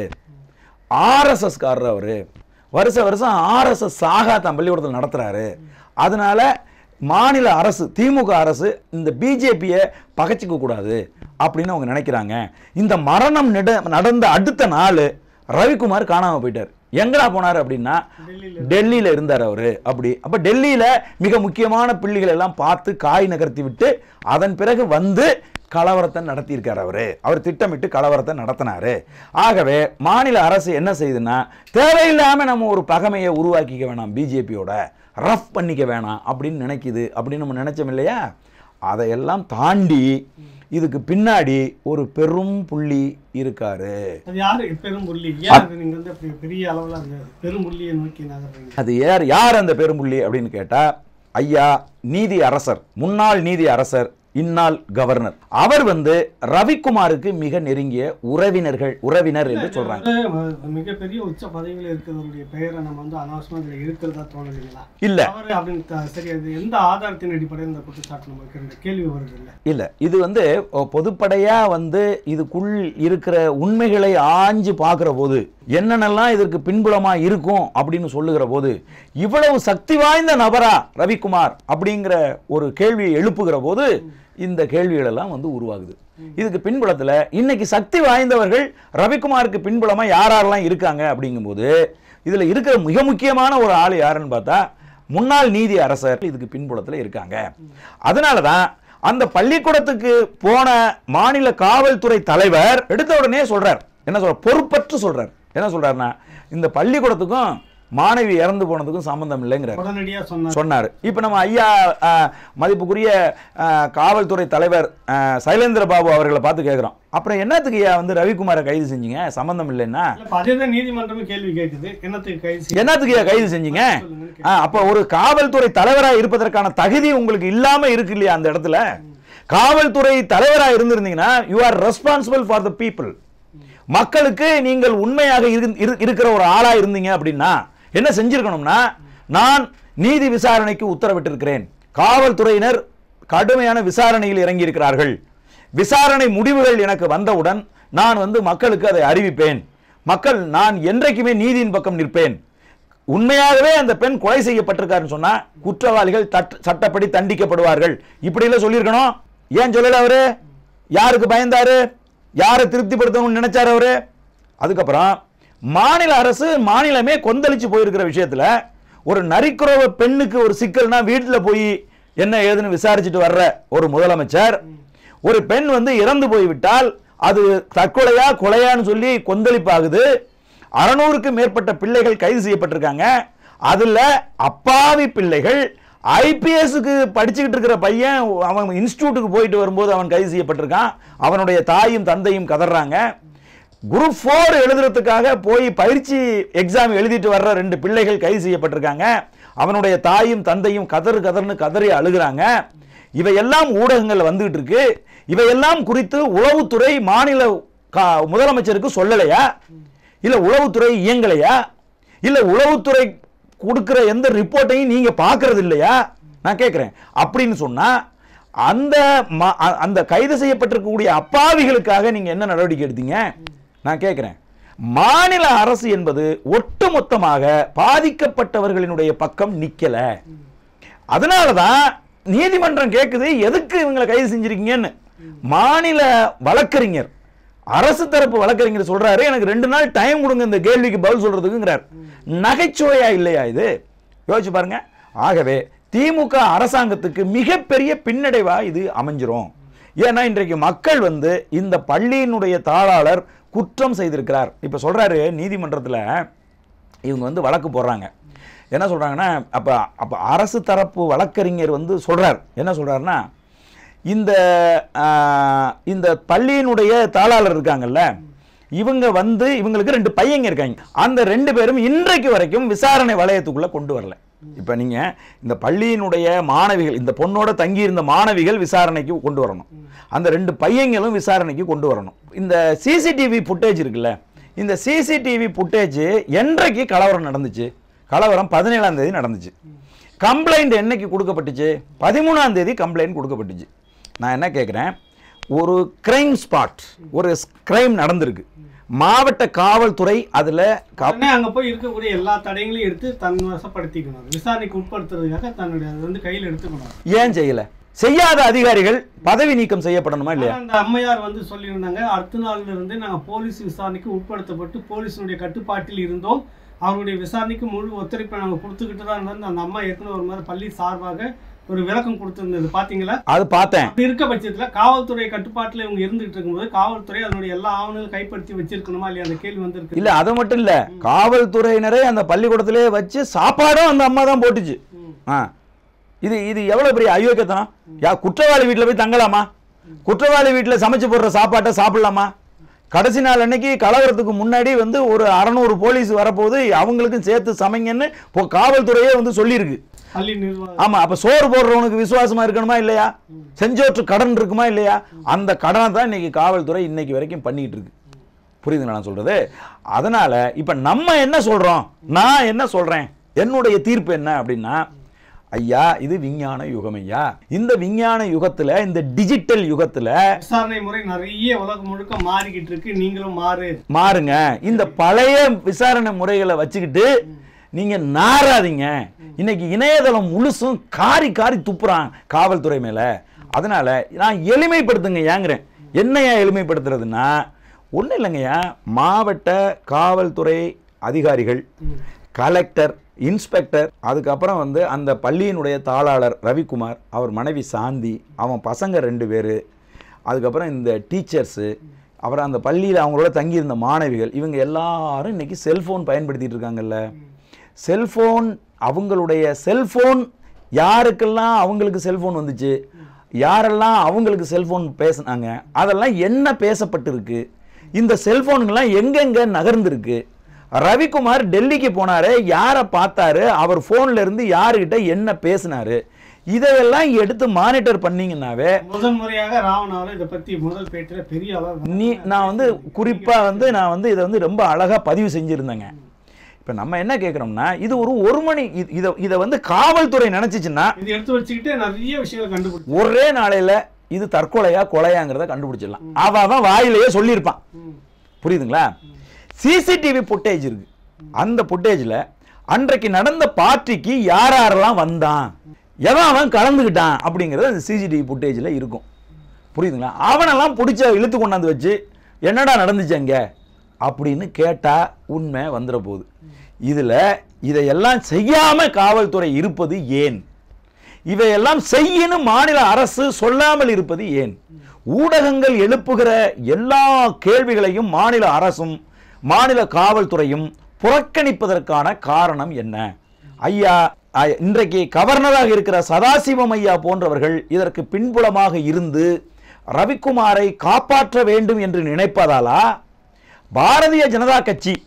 ஆர்எஸ்எஸ் காரர் அவர் வருஷ வருஷம் ஆர்எஸ்எஸ் சாகா தன் பள்ளிக்கூடத்தில் நடத்துறாரு அதனால மாநில அரசு திமுக அரசு இந்த பிஜேபியை பகைச்சிக்க கூடாது அப்படின்னு அவங்க நினைக்கிறாங்க இந்த மரணம் நட- நடந்த அடுத்த நாள் ரவிக்குமார் காணாம போயிட்டார் எங்கடா போனார் அப்படின்னா டெல்லியில டெல்லியில இருந்தார் அவரு அப்படி அப்ப டெல்லியில மிக முக்கியமான பிள்ளைகள் எல்லாம் பார்த்து காய் நகர்த்தி விட்டு அதன் பிறகு வந்து கலவரத்தை நடத்தியிருக்கார் அவரு அவர் திட்டமிட்டு கலவரத்தை நடத்தினாரு ஆகவே மாநில அரசு என்ன செய்யுதுன்னா தேவையில்லாம நம்ம ஒரு பகைமையை உருவாக்கிக்க வேணாம் பிஜேபியோட ரஃப் பண்ணிக்க வேணாம் அப்படின்னு நினைக்குது அப்படின்னு நம்ம நினைச்சோம் இல்லையா அதையெல்லாம் தாண்டி இதுக்கு பின்னாடி ஒரு பெரும் புள்ளி இருக்காரு அது யாரு பெரும் புள்ளி ஏன் அது நீங்க வந்து அப்படி பெரிய அளவுல அந்த பெரும் புள்ளியை நோக்கி நகர்றீங்க அது யார் யார் அந்த பெரும்புள்ளி அப்படின்னு கேட்டா ஐயா நீதி அரசர் முன்னாள் நீதி அரசர் இந்நாள் கவர்னர் அவர் வந்து ரவிக்குமாருக்கு மிக நெருங்கிய உறவினர்கள் உறவினர் என்று சொல்றாங்க ஒரு மிகப்பெரிய உச்ச பதவியில் இருக்கிறவருடைய பெயரை நம்ம வந்து அனாவசியமா இதுல இருக்கிறதா தோணலைங்களா இல்ல அவரு அப்படின்னு த- சரி அது எந்த ஆதாரத்தின் அடிப்படையில் இந்த குற்றச்சாட்டு நம்ம வைக்கிற கேள்வி வருது இல்ல இல்ல இது வந்து ஓ, பொதுப்படையா வந்து இதுக்குள் இருக்கிற உண்மைகளை ஆஞ்சு பார்க்கிற போது என்னென்னலாம் இதற்கு பின்புலமா இருக்கும் அப்படின்னு சொல்லுகிற போது இவ்வளவு சக்தி வாய்ந்த நபரா ரவிக்குமார் அப்படிங்கிற ஒரு கேள்வியை எழுப்புகிற போது இந்த கேள்விகள் எல்லாம் வந்து உருவாகுது இதுக்கு பின்புலத்துல இன்னைக்கு சக்தி வாய்ந்தவர்கள் ரவிக்குமாருக்கு பின்புலமா யார் யாரெல்லாம் இருக்காங்க அப்படிங்கும்போது இதுல இருக்கிற மிக முக்கியமான ஒரு ஆள் யாருன்னு பார்த்தா முன்னாள் நீதி அரசர் இதுக்கு பின்புலத்துல இருக்காங்க அதனால தான் அந்த பள்ளிக்கூடத்துக்கு போன மாநில காவல்துறை தலைவர் எடுத்த உடனே சொல்றார் என்ன சொல்ற பொறுப்பற்று சொல்றார் என்ன சொல்றாருன்னா இந்த பள்ளிக்கூடத்துக்கும் மாணவி இறந்து போனதுக்கும் சம்பந்தம் இல்லைங்கிறார் உடனடியா சொன்னார் சொன்னார் இப்போ நம்ம ஐயா அஹ், மதிப்புக்குரிய அஹ், காவல்துறை தலைவர் அஹ், சைலேந்திர பாபு அவர்களை பார்த்து கேட்குறோம் அப்புறம் என்னத்துக்கு ஐயா வந்து ரவிக்குமாரை கைது செஞ்சீங்க சம்பந்தம் இல்லைன்னா இல்ல, இப்ப அதேதான் நீதிமன்றமும் கேள்வி கேட்குது என்னத்துக்கு கைது செய்ய- என்னத்துக்கு ஐயா கைது செஞ்சீங்க சொல்லுங்கன்னு கேக்குது. ஆ, அப்ப ஒரு காவல்துறை தலைவரா இருப்பதற்கான தகுதி உங்களுக்கு இல்லாம இருக்கு இல்லையா அந்த இடத்துல காவல்துறை தலைவரா இருந்திருந்தீங்கன்னா you are responsible for the people மக்களுக்கு நீங்கள் உண்மையாக இரு- இரு- இருக்கிற ஒரு ஆளா இருந்தீங்க அப்படின்னா என்ன செஞ்சிருக்கணும்னா நான் நீதி விசாரணைக்கு உத்தரவிட்டிருக்கிறேன் காவல்துறையினர் கடுமையான விசாரணையில் இறங்கி இருக்கிறார்கள் விசாரணை முடிவுகள் எனக்கு வந்தவுடன் நான் வந்து மக்களுக்கு அதை அறிவிப்பேன் மக்கள் நான் என்றைக்குமே நீதியின் பக்கம் நிற்பேன் உண்மையாகவே அந்த பெண் கொலை செய்யப்பட்டிருக்காருன்னு சொன்னா குற்றவாளிகள் தட்- சட்டப்படி தண்டிக்கப்படுவார்கள் இப்படி எல்லாம் சொல்லியிருக்கணும் ஏன் சொல்லல அவரு யாருக்கு பயந்தாரு யாரை திருப்திப்படுத்தணும்னு நினைச்சாரு அவரு அதுக்கப்புறம் மாநில அரசு மாநிலமே கொந்தளிச்சு போயிருக்கிற விஷயத்துல ஒரு நரிக்குறவ பெண்ணுக்கு ஒரு சிக்கல்னா வீட்டுல போய் என்ன ஏதுன்னு விசாரிச்சுட்டு வர்ற ஒரு முதலமைச்சர் ஒரு பெண் வந்து இறந்து போய்விட்டால் அது தற்கொலையா கொலையான்னு சொல்லி கொந்தளிப்பாகுது அறநூறுக்கு மேற்பட்ட பிள்ளைகள் கைது செய்யப்பட்டிருக்காங்க அதுல அப்பாவி பிள்ளைகள் ஐபிஎஸ்க்கு படிச்சுக்கிட்டு இருக்கிற பையன் அவன் இன்ஸ்டியூட்டுக்கு போயிட்டு வரும்போது அவன் கைது செய்யப்பட்டிருக்கான் அவனுடைய தாயும் தந்தையும் கதறாங்க குரூப் ஃபோர் எழுதுறதுக்காக போய் பயிற்சி எக்ஸாம் எழுதிட்டு வர்ற ரெண்டு பிள்ளைகள் கைது செய்யப்பட்டிருக்காங்க அவனுடைய தாயும் தந்தையும் கதறு கதர்னு கதறி அழுகுறாங்க இவையெல்லாம் ஊடகங்கள் வந்துகிட்டு இருக்கு இவையெல்லாம் குறித்து உளவுத்துறை மாநில கா- முதலமைச்சருக்கு சொல்லலையா இல்ல உளவுத்துறை இயங்கலையா இல்ல உளவுத்துறை கொடுக்கிற எந்த ரிப்போர்ட்டையும் நீங்க பார்க்கறது இல்லையா நான் கேட்கிறேன் அப்படின்னு சொன்னா அந்த ம- அ- அந்த கைது செய்யப்பட்டிருக்கக்கூடிய அப்பாவிகளுக்காக நீங்க என்ன நடவடிக்கை எடுத்தீங்க நான் கேட்கிறேன் மாநில அரசு என்பது ஒட்டுமொத்தமாக பாதிக்கப்பட்டவர்களினுடைய பக்கம் நிக்கல அதனால தான் நீதிமன்றம் கேட்குது எதுக்கு இவங்களை கைது செஞ்சிருக்கீங்கன்னு மாநில வழக்கறிஞர் அரசு தரப்பு வழக்கறிஞர் சொல்றாரு எனக்கு ரெண்டு நாள் டைம் கொடுங்க இந்த கேள்விக்கு பதில் சொல்றதுக்குங்கிறார் நகைச்சுவையா இல்லையா இது யோசிச்சு பாருங்க ஆகவே திமுக அரசாங்கத்துக்கு மிகப்பெரிய பின்னடைவா இது அமைஞ்சிரும் ஏன்னா இன்றைக்கு மக்கள் வந்து இந்த பள்ளியினுடைய தாளாளர் குற்றம் செய்திருக்கிறார் இப்போ சொல்றாரு நீதிமன்றத்தில் இவங்க வந்து வழக்கு போடுறாங்க என்ன சொல்றாங்கன்னா அப்போ அப்போ அரசு தரப்பு வழக்கறிஞர் வந்து சொல்றார் என்ன சொல்றாருன்னா இந்த ஆஹ், இந்த பள்ளியினுடைய தாளாளர் இருக்காங்கல்ல இவங்க வந்து இவங்களுக்கு ரெண்டு பையங்க இருக்காங்க அந்த ரெண்டு பேரும் இன்றைக்கு வரைக்கும் விசாரணை வளையத்துக்குள்ள கொண்டு வரல இப்போ நீங்க இந்த பள்ளியினுடைய மாணவிகள் இந்த பொண்ணோட தங்கி இருந்த மாணவிகள் விசாரணைக்கு கொண்டு வரணும் அந்த ரெண்டு பையங்களும் விசாரணைக்கு கொண்டு வரணும் இந்த சிசிடிவி ஃபுட்டேஜ் இருக்குல்ல இந்த சிசிடிவி ஃபுட்டேஜ் என்றைக்கு கலவரம் நடந்துச்சு கலவரம் பதினேழாம் தேதி நடந்துச்சு கம்ப்ளைண்ட் என்னைக்கு கொடுக்கப்பட்டுச்சு பதிமூணாம் தேதி கம்ப்ளைண்ட் கொடுக்கப்பட்டுச்சு நான் என்ன கேட்குறேன் ஒரு கிரைம் ஸ்பாட் ஒரு கிரைம் நடந்திருக்கு மாவட்ட காவல்துறை அதில் உடனே அங்க போய் இருக்கக்கூடிய எல்லா தடயங்களையும் எடுத்து தன் வசப்படுத்திக்கணும் விசாரணைக்கு உட்படுத்துறதுக்காக தன்னுடைய அதை வந்து கையில் எடுத்துக்கணும் ஏன் செய்யல செய்யாத அதிகாரிகள் பதவி நீக்கம் செய்யப்படணுமா இல்லையா ஆனா அந்த அம்மையார் வந்து சொல்லியிருந்தாங்க அடுத்த நாள்ல இருந்து நாங்க போலீஸ் விசாரணைக்கு உட்படுத்தப்பட்டு போலீஸினுடைய கட்டுப்பாட்டில் இருந்தோம் அவருடைய விசாரணைக்கு முழு ஒத்துழைப்பை நாங்க கொடுத்துக்கிட்டு தான் இருந்தோம் அந்த அம்மா ஏற்கனவே ஒரு மாதிரி பள்ளி சார்பாக ஒரு விளக்கம் கொடுத்திருந்தது பாத்தீங்களா அது பார்த்தேன் அப்படி இருக்க பட்சத்துல காவல்துறை கட்டுப்பாட்டுல இவங்க இருந்துகிட்டு இருக்கும்போது காவல்துறை அதனுடைய எல்லா ஆவணங்களும் கைப்படுத்தி வச்சிருக்கணுமா இல்லையா அந்த கேள்வி வந்திருக்கு இல்ல அது மட்டும் இல்ல காவல்துறையினரே அந்த பள்ளிக்கூடத்திலே வச்சு சாப்பாடும் அந்த அம்மா தான் போட்டுச்சு ம். ஆ இது இது எவ்வளவு பெரிய அயோக்கியத்தனம் யா குற்றவாளி வீட்டில் போய் தங்கலாமா குற்றவாளி வீட்டில் சமைச்சு போடுற சாப்பாட்டை சாப்பிடலாமா கடைசி நாள் அன்னைக்கு கலவரத்துக்கு முன்னாடி வந்து ஒரு அறநூறு போலீஸ் வரப்போகுது அவங்களுக்கும் சேர்த்து சமைங்கன்னு இப்போ காவல்துறையே வந்து சொல்லியிருக்கு பள்ளி நிர்வாகம் ஆமா அப்ப சோறு போடுறவனுக்கு விசுவாசமா இருக்கணுமா இல்லையா செஞ்சோற்று கடன் இருக்குமா இல்லையா அந்த கடனை தான் இன்னைக்கு காவல்துறை இன்னைக்கு வரைக்கும் பண்ணிட்டு இருக்கு புரியுதுங்களா நான் சொல்றது அதனால இப்ப நம்ம என்ன சொல்றோம் நான் என்ன சொல்றேன் என்னுடைய தீர்ப்பு என்ன அப்படின்னா ஐயா இது விஞ்ஞான யுகம் ஐயா இந்த விஞ்ஞான யுகத்துல இந்த டிஜிட்டல் யுகத்துல விசாரணை முறை நிறைய உலகம் முழுக்க மாறிக்கிட்டு இருக்கு நீங்களும் மாறு மாறுங்க இந்த பழைய விசாரணை முறைகளை வச்சுக்கிட்டு நீங்க நாராதீங்க இன்னைக்கு இணையதளம் முழுசும் காரி காரி துப்புறான் காவல்துறை மேல அதனால நான் எளிமைப்படுத்துங்க ஏங்குறேன் என்னையா எளிமைப்படுத்துறதுன்னா ஒன்றும் இல்லைங்கய்யா மாவட்ட காவல்துறை அதிகாரிகள் கலெக்டர் இன்ஸ்பெக்டர் அதுக்கப்புறம் வந்து அந்த பள்ளியினுடைய தாளாளர் ரவிக்குமார் அவர் மனைவி சாந்தி அவன் பசங்க ரெண்டு பேர் அதுக்கப்புறம் இந்த டீச்சர்ஸு அப்புறம் அந்த பள்ளியில் அவங்களோட தங்கியிருந்த மாணவிகள் இவங்க எல்லாரும் இன்னைக்கு செல்ஃபோன் பயன்படுத்திட்டு இருக்காங்கல்ல செல்ஃபோன் அவங்களுடைய செல்ஃபோன் யாருக்கெல்லாம் அவங்களுக்கு செல்ஃபோன் வந்துச்சு யாரெல்லாம் அவங்களுக்கு செல்ஃபோன் பேசுனாங்க அதெல்லாம் என்ன பேசப்பட்டிருக்கு இந்த செல்ஃபோனுங்கெல்லாம் எங்கெங்க நகர்ந்திருக்கு ரவிக்குமார் டெல்லிக்கு போனாரு யாரை பார்த்தாரு அவர் ஃபோன்ல இருந்து யாருக்கிட்ட என்ன பேசினாரு இதையெல்லாம் எடுத்து மானிட்டர் பண்ணீங்கன்னாவே முதல் முறையாக ராவணாவில் இதை பத்தி முதல் பேட்டில பெரிய அளவு நீ நான் வந்து குறிப்பா வந்து நான் வந்து இதை வந்து ரொம்ப அழகா பதிவு செஞ்சிருந்தேங்க இப்ப நம்ம என்ன கேட்குறோம்னா இது ஒரு ஒரு மணி இது- இதை இதை வந்து காவல்துறை நினைச்சிச்சுன்னா இது எடுத்து வச்சுக்கிட்டு நிறைய விஷயங்களை கண்டுபிடிச்சு ஒரே நாளையில இது தற்கொலையா கொலையாங்கிறத கண்டுபிடிச்சிடலாம் அவன் அவன் வாயிலேயே சொல்லியிருப்பான் புரியுதுங்களா சிசிடிவி ஃபுட்டேஜ் இருக்கு அந்த ஃபுட்டேஜில் அன்றைக்கு நடந்த பார்ட்டிக்கு யார் யாரெல்லாம் வந்தான் எவன் அவன் கலந்துக்கிட்டான் அப்படிங்கிறது அந்த சிசிடிவி ஃபுட்டேஜில் இருக்கும் புரியுதுங்களா அவனெல்லாம் பிடிச்ச இழுத்து கொண்டாந்து வச்சு என்னடா நடந்துச்சு அங்க அப்படின்னு கேட்டா உண்மை வந்துட போகுது இதில் இதையெல்லாம் செய்யாம காவல்துறை இருப்பது ஏன் இவையெல்லாம் செய்யணும் மாநில அரசு சொல்லாமல் இருப்பது ஏன் ஊடகங்கள் எழுப்புகிற எல்லா கேள்விகளையும் மாநில அரசும் மாநில காவல்துறையும் புறக்கணிப்பதற்கான காரணம் என்ன ஐயா ஐ- இன்றைக்கு கவர்னராக இருக்கிற சதாசிவம் ஐயா போன்றவர்கள் இதற்கு பின்புலமாக இருந்து ரவிக்குமாரை காப்பாற்ற வேண்டும் என்று நினைப்பதாலா பாரதிய ஜனதா கட்சி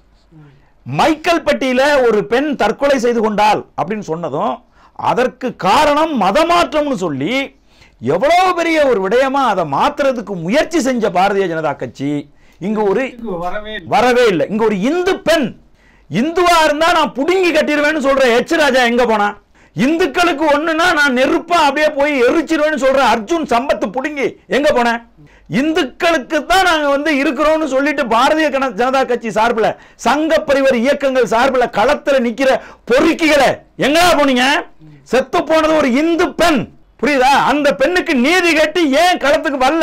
மைக்கேல் பட்டியில ஒரு பெண் தற்கொலை செய்து கொண்டாள் அப்படின்னு சொன்னதும் அதற்கு காரணம் மதமாற்றம்னு சொல்லி எவ்வளவு பெரிய ஒரு விடயமா அதை மாத்துறதுக்கு முயற்சி செஞ்ச பாரதிய ஜனதா கட்சி இங்க ஒரு இதுக்கு வரவே இல்லை. வரவே இல்லை இங்க ஒரு இந்து பெண் இந்துவா இருந்தா நான் புடுங்கி கட்டிடுவேன்னு சொல்ற எச் ராஜா எங்க போனா இந்துக்களுக்கு ஒண்ணுனா நான் நெருப்பா அப்படியே போய் எரிச்சிருவேன்னு சொல்ற அர்ஜுன் சம்பத்து புடுங்கி எங்க போன இந்துக்களுக்கு தான் நாங்க வந்து இருக்கிறோம்னு சொல்லிட்டு பாரதிய கன- ஜனதா கட்சி சார்பில் சங்க பரிவர் இயக்கங்கள் சார்பில் களத்துல நிக்கிற பொறுக்கிகளை எங்கடா போனீங்க செத்து போனது ஒரு இந்து பெண் புரியுதா அந்த பெண்ணுக்கு நீதி கேட்டு ஏன் களத்துக்கு வரல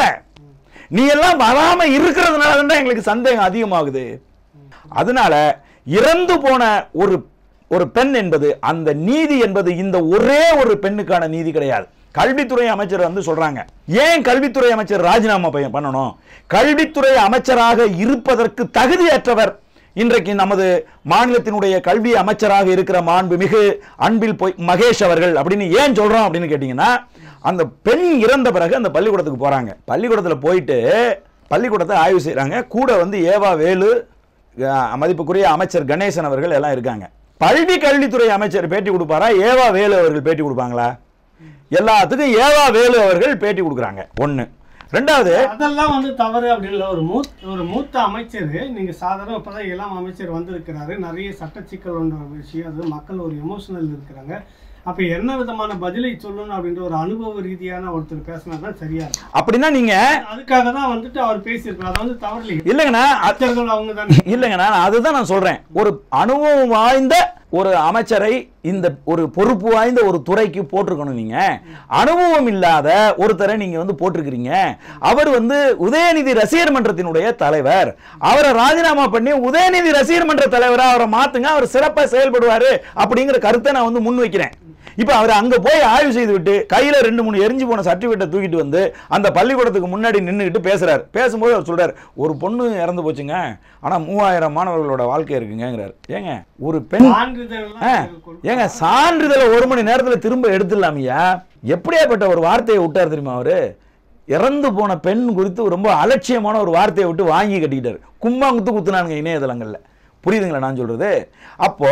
நீ எல்லாம் வராம இருக்கிறதுனால தான் எங்களுக்கு சந்தேகம் அதிகமாகுது அதனால இறந்து போன ஒரு ஒரு பெண் என்பது அந்த நீதி என்பது இந்த ஒரே ஒரு பெண்ணுக்கான நீதி கிடையாது கல்வித்துறை அமைச்சர் வந்து சொல்றாங்க ஏன் கல்வித்துறை அமைச்சர் ராஜினாமா பையன் பண்ணணும் கல்வித்துறை அமைச்சராக இருப்பதற்கு தகுதியற்றவர் இன்றைக்கு நமது மாநிலத்தினுடைய கல்வி அமைச்சராக இருக்கிற மாண்புமிகு அன்பில் பொய் மகேஷ் அவர்கள் அப்படின்னு ஏன் சொல்றோம் அப்படின்னு கேட்டீங்கன்னா அந்த பெண் இறந்த பிறகு அந்த பள்ளிக்கூடத்துக்கு போறாங்க பள்ளிக்கூடத்தில் போயிட்டு பள்ளிக்கூடத்தை ஆய்வு செய்றாங்க கூட வந்து ஏவா வேலு அஹ், மதிப்புக்குரிய அமைச்சர் கணேசன் அவர்கள் எல்லாம் இருக்காங்க பள்ளி கல்வித்துறை அமைச்சர் பேட்டி கொடுப்பாரா ஏவா வேலு அவர்கள் பேட்டி கொடுப்பாங்களா எல்லாத்துக்கும் ஏவா வேலு அவர்கள் பேட்டி கொடுக்குறாங்க ஒண்ணு ரெண்டாவது அதெல்லாம் வந்து தவறு அப்படின்னு இல்ல. ஒரு மூத்த ஒரு மூத்த அமைச்சர் நீங்க சாதாரண இப்பதான் இளம் அமைச்சர் வந்திருக்கிறாரு நிறைய சட்ட சிக்கல் என்ற ஒரு விஷயம் அது மக்கள் ஒரு எமோஷனல் இருக்கிறாங்க அப்ப என்ன விதமான பதிலை சொல்லணும் அப்படின்ற ஒரு அனுபவ ரீதியான ஒருத்தர் பேசினா தான் சரியா இருக்கும் அப்படின்னா நீங்க அதுக்காக தான் வந்துட்டு அவர் பேசியிருக்காரு அது வந்து தவறு இல்லைங்க இல்லைங்கண்ணா அது- அமைச்சர்கள் அவங்க தானே இல்லைங்கண்ணா நான் அதுதான் நான் சொல்றேன் ஒரு அனுபவம் வாய்ந்த ஒரு அமைச்சரை இந்த ஒரு பொறுப்பு வாய்ந்த ஒரு துறைக்கு போட்டிருக்கணும் நீங்க அனுபவம் இல்லாத ஒருத்தரை நீங்க வந்து போட்டிருக்கிறீங்க அவர் வந்து உதயநிதி ரசிகர் மன்றத்தினுடைய தலைவர் அவரை ராஜினாமா பண்ணி உதயநிதி ரசிகர் மன்ற தலைவரா அவரை மாத்துங்க அவர் சிறப்பா செயல்படுவாரு அப்படிங்கிற கருத்தை நான் வந்து முன் வைக்கிறேன் இப்ப அவர் அங்க போய் ஆய்வு செய்து விட்டு கையில ரெண்டு மூணு எரிஞ்சு போன சர்டிபிகேட்டை தூக்கிட்டு வந்து அந்த பள்ளிக்கூடத்துக்கு முன்னாடி நின்றுக்கிட்டு பேசுறாரு பேசும்போது அவர் சொல்றாரு ஒரு பொண்ணு இறந்து போச்சுங்க ஆனா மூவாயிரம் மாணவர்களோட வாழ்க்கை இருக்குங்கிறார் ஏங்க ஒரு பெண் சான்றிதழ்லாம் ஆ, ஏங்க சான்றிதழை ஒரு மணி நேரத்துல திரும்ப எடுத்துடலாமையா எப்படியாப்பட்ட ஒரு வார்த்தையை விட்டார் தெரியுமா அவரு இறந்து போன பெண் குறித்து ரொம்ப அலட்சியமான ஒரு வார்த்தையை விட்டு வாங்கி கட்டிக்கிட்டாரு கும்மாங்குத்து குத்துனானுங்க இணையதளங்கள்ல புரியுதுங்களா நான் சொல்றது அப்போ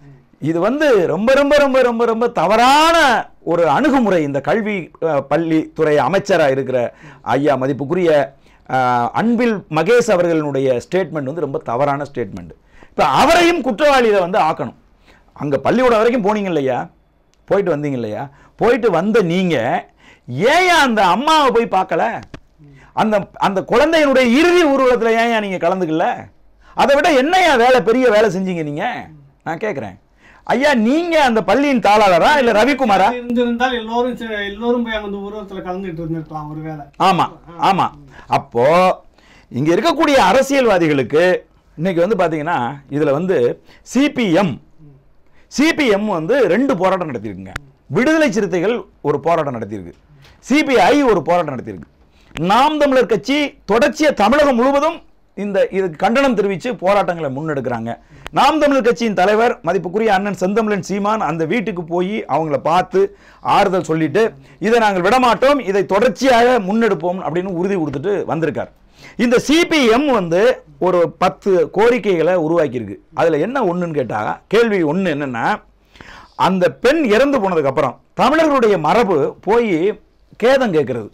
இது வந்து ரொம்ப ரொம்ப ரொம்ப ரொம்ப ரொம்ப தவறான ஒரு அணுகுமுறை இந்த கல்வி அஹ், பள்ளி துறை அமைச்சராக இருக்கிற ஐயா மதிப்புக்குரிய அஹ், அன்பில் மகேஷ் அவர்களுடைய ஸ்டேட்மெண்ட் வந்து ரொம்ப தவறான ஸ்டேட்மெண்ட் இப்போ அவரையும் குற்றவாளியை வந்து ஆக்கணும் அங்கே பள்ளிக்கூடம் வரைக்கும் போனீங்க இல்லையா போயிட்டு வந்தீங்க இல்லையா போயிட்டு வந்த நீங்கள் ஏன் அந்த அம்மாவை போய் பார்க்கல அந்த அந்த குழந்தையினுடைய இறுதி ஊர்வலத்தில் ஏன் நீங்கள் கலந்துக்கல அதை விட என்னையா வேலை பெரிய வேலை செஞ்சீங்க நீங்கள் நான் கேட்குறேன் ஐயா நீங்கள் அந்த பள்ளியின் தாளாளரா இல்லை ரவிக்குமாரா இருந்திருந்தால் எல்லோரும் சே- எல்லோரும் போய் அங்க அந்த உருவத்துல கலந்துட்டு இருந்திருக்கலாம் ஒருவேளை ஆமா ஆமா அப்போ இங்க இருக்கக்கூடிய அரசியல்வாதிகளுக்கு இன்னைக்கு வந்து பாத்தீங்கன்னா இதுல வந்து சிபிஎம் சிபிஎம் வந்து ரெண்டு போராட்டம் நடத்தியிருக்குங்க விடுதலை சிறுத்தைகள் ஒரு போராட்டம் நடத்தியிருக்கு சிபிஐ ஒரு போராட்டம் நடத்தியிருக்கு நாம் தமிழர் கட்சி தொடர்ச்சியா தமிழகம் முழுவதும் இந்த இதுக்கு கண்டனம் தெரிவித்து போராட்டங்களை முன்னெடுக்கிறாங்க நாம் தமிழர் கட்சியின் தலைவர் மதிப்புக்குரிய அண்ணன் செந்தமிழன் சீமான் அந்த வீட்டுக்கு போய் அவங்கள பார்த்து ஆறுதல் சொல்லிட்டு இதை நாங்கள் விடமாட்டோம் இதை தொடர்ச்சியாக முன்னெடுப்போம் அப்படின்னு உறுதி கொடுத்துட்டு வந்திருக்கார் இந்த சிபிஎம் வந்து ஒரு பத்து கோரிக்கைகளை உருவாக்கியிருக்கு அதில் என்ன ஒன்றுன்னு கேட்டால் கேள்வி ஒன்று என்னன்னா அந்த பெண் இறந்து போனதுக்கு அப்புறம் தமிழர்களுடைய மரபு போய் கேதம் கேட்கறது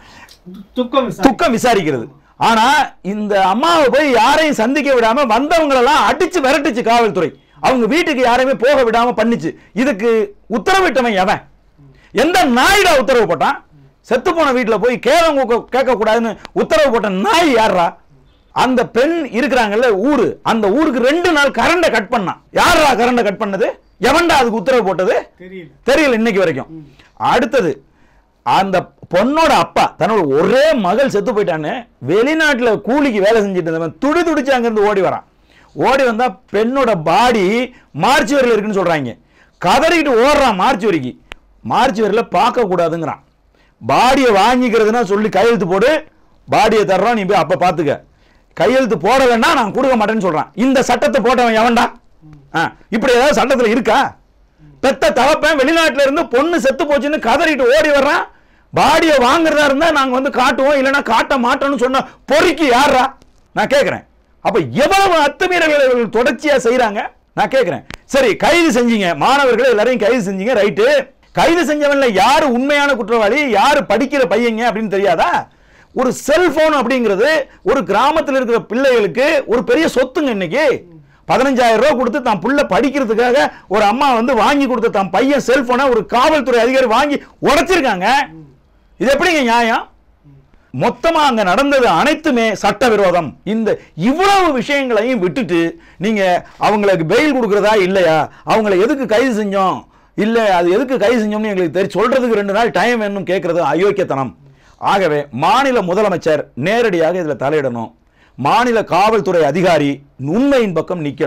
துக்கம் விசாரி துக்கம் விசாரிக்கிறது ஆனா இந்த அம்மாவை போய் யாரையும் சந்திக்க விடாம வந்தவங்களெல்லாம் அடிச்சு விரட்டுச்சு காவல்துறை அவங்க வீட்டுக்கு யாரையுமே போக விடாம பண்ணுச்சு இதுக்கு உத்தரவிட்டவன் எவன் எந்த நாயிடா உத்தரவு போட்டான் செத்து போன வீட்டுல போய் கேளம் கேட்க கூடாதுன்னு உத்தரவு போட்ட நாய் யாரா அந்த பெண் இருக்கிறாங்கல்ல ஊரு அந்த ஊருக்கு ரெண்டு நாள் கரண்டை கட் பண்ணான் யாரா கரண்டை கட் பண்ணது எவன்டா அதுக்கு உத்தரவு போட்டது தெரியல தெரியல இன்னைக்கு வரைக்கும் அடுத்தது அந்த பொண்ணோட அப்பா தன்னோட ஒரே மகள் செத்து போயிட்டான்னு வெளிநாட்டுல கூலிக்கு வேலை செஞ்சுட்டு இருந்தவன் துடி துடிச்சு அங்கிருந்து ஓடி வரான் ஓடி வந்தா பெண்ணோட பாடி மார்ச் வரையில் இருக்குன்னு சொல்றாங்க கதறிக்கிட்டு ஓடுறான் மார்ச் வரைக்கும் மார்ச் வரையில் பார்க்க கூடாதுங்கிறான் பாடியை வாங்கிக்கிறதுனா சொல்லி கையெழுத்து போடு பாடியை தர்றோம் நீ போய் அப்ப பாத்துக்க கையெழுத்து போடலைன்னா நான் கொடுக்க மாட்டேன்னு சொல்றான் இந்த சட்டத்தை போட்டவன் எவன்டா ஆ, இப்படி ஏதாவது சட்டத்துல இருக்கா பெத்த தகப்பன் வெளிநாட்டுல இருந்து பொண்ணு செத்து போச்சுன்னு கதறிட்டு ஓடி வர்றான் பாடியை வாங்குறதா இருந்தா நாங்க வந்து காட்டுவோம் இல்லைன்னா காட்ட மாட்டோம்னு சொன்ன பொறுக்கி யாரா நான் கேட்கிறேன் அப்ப எவ்வளவு அத்துமீறல்களை இவர்கள் தொடர்ச்சியா செய்றாங்க நான் கேட்கிறேன் சரி கைது செஞ்சீங்க மாணவர்கள் எல்லாரையும் கைது செஞ்சீங்க ரைட்டு கைது செஞ்சவன்ல யாரு உண்மையான குற்றவாளி யாரு படிக்கிற பையங்க அப்படின்னு தெரியாதா ஒரு செல்போன் அப்படிங்கிறது ஒரு கிராமத்தில் இருக்கிற பிள்ளைகளுக்கு ஒரு பெரிய சொத்துங்க இன்னைக்கு பதினஞ்சாயிரம் ரூபாய் கொடுத்து தான் புள்ள படிக்கிறதுக்காக ஒரு அம்மா வந்து வாங்கி கொடுத்த தான் பையன் செல்போனை ஒரு காவல்துறை அதிகாரி வாங்கி உடைச்சிருக்காங்க இது எப்படிங்க நியாயம் மொத்தமா அங்க நடந்தது அனைத்துமே சட்டவிரோதம் இந்த இவ்வளவு விஷயங்களையும் விட்டுட்டு நீங்க அவங்களுக்கு பெயில் கொடுக்கறதா இல்லையா அவங்கள எதுக்கு கைது செஞ்சோம் இல்ல அது எதுக்கு கைது செஞ்சோம்னு எங்களுக்கு தெரியும் சொல்றதுக்கு ரெண்டு நாள் டைம் வேணும் கேட்கறது அயோக்கியத்தனம் ஆகவே மாநில முதலமைச்சர் நேரடியாக இதுல தலையிடணும் மாநில காவல்துறை அதிகாரி உண்மையின் பக்கம் நிக்கணும்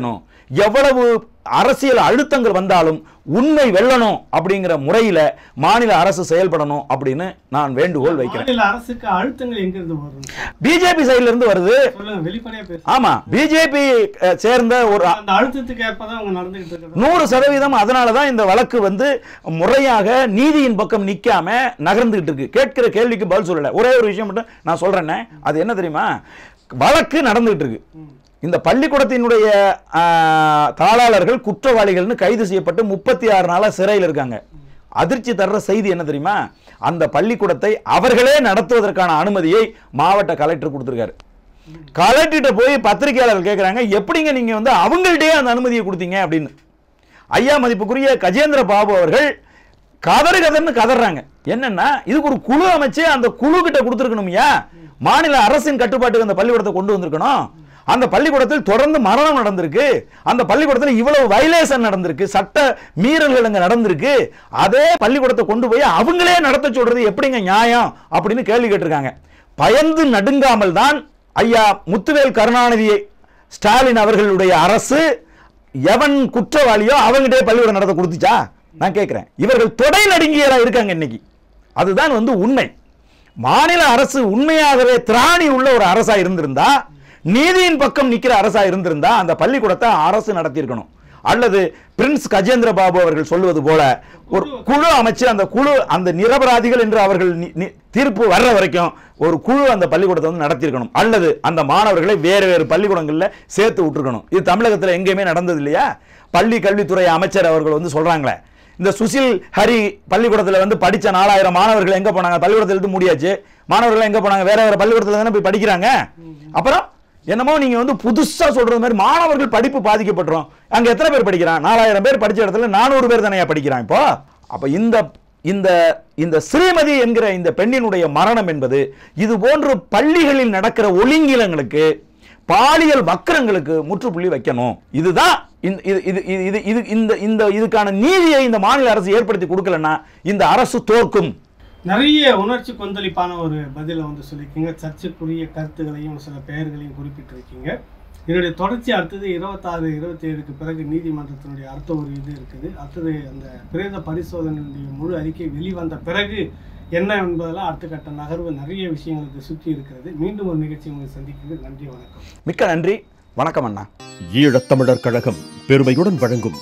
எவ்வளவு அரசியல் அழுத்தங்கள் வந்தாலும் உண்மை வெல்லணும் அப்படிங்கிற முறையில மாநில அரசு செயல்படணும் அப்படின்னு நான் வேண்டுகோள் வைக்கிறேன் மாநில அரசுக்கு அழுத்தங்கள் எங்க இருந்து வரும் பிஜேபி சைடுல இருந்து வருது சொல்லுங்க வெளிப்படையா பேச ஆமா பிஜேபி சேர்ந்த ஒரு அந்த அழுத்தத்துக்கு ஏற்பதான் அவங்க நடந்துகிட்டு இருக்கிறது நூறு சதவீதம் அதனால தான் இந்த வழக்கு வந்து முறையாக நீதியின் பக்கம் நிக்காம நகர்ந்துகிட்டு இருக்கு கேட்கிற கேள்விக்கு பதில் சொல்லல ஒரே ஒரு விஷயம் மட்டும் நான் சொல்றேன்னே அது என்ன தெரியுமா வழக்கு நடந்துகிட்டு இருக்கு இந்த பள்ளிக்கூடத்தினுடைய ஆ, தாளாளர்கள் குற்றவாளிகள்னு கைது செய்யப்பட்டு முப்பத்தி ஆறு நாளா சிறையில் இருக்காங்க அதிர்ச்சி தர்ற செய்தி என்ன தெரியுமா அந்த பள்ளிக்கூடத்தை அவர்களே நடத்துவதற்கான அனுமதியை மாவட்ட கலெக்டர் கொடுத்திருக்காரு கலெக்டர்கிட்ட போய் பத்திரிகையாளர்கள் கேட்குறாங்க எப்படிங்க நீங்க வந்து அவங்கள்ட்டயே அந்த அனுமதியை கொடுத்தீங்க அப்படின்னு ஐயா மதிப்புக்குரிய கஜேந்திர பாபு அவர்கள் கதறு கதர்னு கதறாங்க என்னன்னா இதுக்கு ஒரு குழு அமைச்சு அந்த குழு கிட்ட கொடுத்துருக்கணும்யா மாநில அரசின் கட்டுப்பாட்டுக்கு அந்த பள்ளிக்கூடத்தை கொண்டு வந்திருக்கணும் அந்த பள்ளிக்கூடத்தில் தொடர்ந்து மரணம் நடந்திருக்கு அந்த பள்ளிக்கூடத்தில் இவ்வளவு வயலேஷன் நடந்திருக்கு சட்ட மீறல்கள் அங்க நடந்திருக்கு அதே பள்ளிக்கூடத்தை கொண்டு போய் அவங்களே நடத்த சொல்றது எப்படிங்க நியாயம் அப்படின்னு கேள்வி கேட்டிருக்காங்க பயந்து நடுங்காமல் தான் ஐயா முத்துவேல் கருணாநிதி ஸ்டாலின் அவர்களுடைய அரசு எவன் குற்றவாளியோ அவங்கிட்டே பள்ளிக்கூடம் நடத்த கொடுத்துச்சா நான் கேட்கிறேன் இவர்கள் தொடை நடுங்கியலா இருக்காங்க இன்னைக்கு அதுதான் வந்து உண்மை மாநில அரசு உண்மையாகவே திராணி உள்ள ஒரு அரசா இருந்திருந்தா நீதியின் பக்கம் நிக்கிற அரசா இருந்திருந்தா அந்த பள்ளிக்கூடத்தை அரசு நடத்தியிருக்கணும் அல்லது பிரின்ஸ் கஜேந்திர பாபு அவர்கள் சொல்வது போல ஒரு குழு அமைச்சு அந்த குழு அந்த நிரபராதிகள் என்று அவர்கள் நி- நி- தீர்ப்பு வர்ற வரைக்கும் ஒரு குழு அந்த பள்ளிக்கூடத்தை வந்து நடத்தியிருக்கணும் அல்லது அந்த மாணவர்களை வேறு வேறு பள்ளிக்கூடங்கள்ல சேர்த்து விட்டுருக்கணும் இது தமிழகத்துல எங்கேயுமே நடந்தது இல்லையா பள்ளி கல்வித்துறை அமைச்சர் அவர்கள் வந்து சொல்றாங்களே இந்த சுசில் ஹரி பள்ளிக்கூடத்துல வந்து படிச்ச நாலாயிரம் மாணவர்கள் எங்க போனாங்க பள்ளிக்கூடத்துல இருந்து முடியாச்சு மாணவர்கள் எங்க போனாங்க வேற வேற பள்ளிக்கூடத்துல தானே போய் படிக்கிறாங்க அப்புறம் என்னமோ நீங்க வந்து புதுசா சொல்றது மாதிரி மாணவர்கள் படிப்பு பாதிக்கப்பட்டுரும் அங்க எத்தனை பேர் படிக்கிறான் நாலாயிரம் பேர் படிச்ச இடத்துல நானூறு பேர் தானே படிக்கிறான் இப்போ அப்ப இந்த இந்த இந்த ஸ்ரீமதி என்கிற இந்த பெண்ணினுடைய மரணம் என்பது இது போன்று பள்ளிகளில் நடக்கிற ஒழுங்கிலங்களுக்கு பாலியல் வக்கரங்களுக்கு முற்றுப்புள்ளி வைக்கணும் இதுதான் இந்த- இது இது இது இது இது இந்த இந்த இதுக்கான நீதியை இந்த மாநில அரசு ஏற்படுத்தி கொடுக்கலன்னா இந்த அரசு தோற்கும் நிறைய உணர்ச்சி கொந்தளிப்பான ஒரு பதிலை வந்து சொல்லியிருக்கீங்க சர்ச்சைக்குரிய கருத்துகளையும் சில பெயர்களையும் குறிப்பிட்டிருக்கீங்க இதனுடைய தொடர்ச்சி அடுத்தது இருபத்தாறு இருபத்தி ஏழுக்கு பிறகு நீதிமன்றத்தினுடைய அடுத்த ஒரு இது இருக்குது அடுத்தது அந்த பிரேத பரிசோதனையுடைய முழு அறிக்கை வெளிவந்த பிறகு என்ன என்பதெல்லாம் அடுத்த கட்ட நகர்வு நிறைய விஷயங்களுக்கு சுற்றி இருக்கிறது மீண்டும் ஒரு நிகழ்ச்சி உங்களை சந்திக்கிறது நன்றி வணக்கம் மிக்க நன்றி வணக்கம் அண்ணா ஈழத்தமிழர் கழகம் பெருமையுடன் வழங்கும்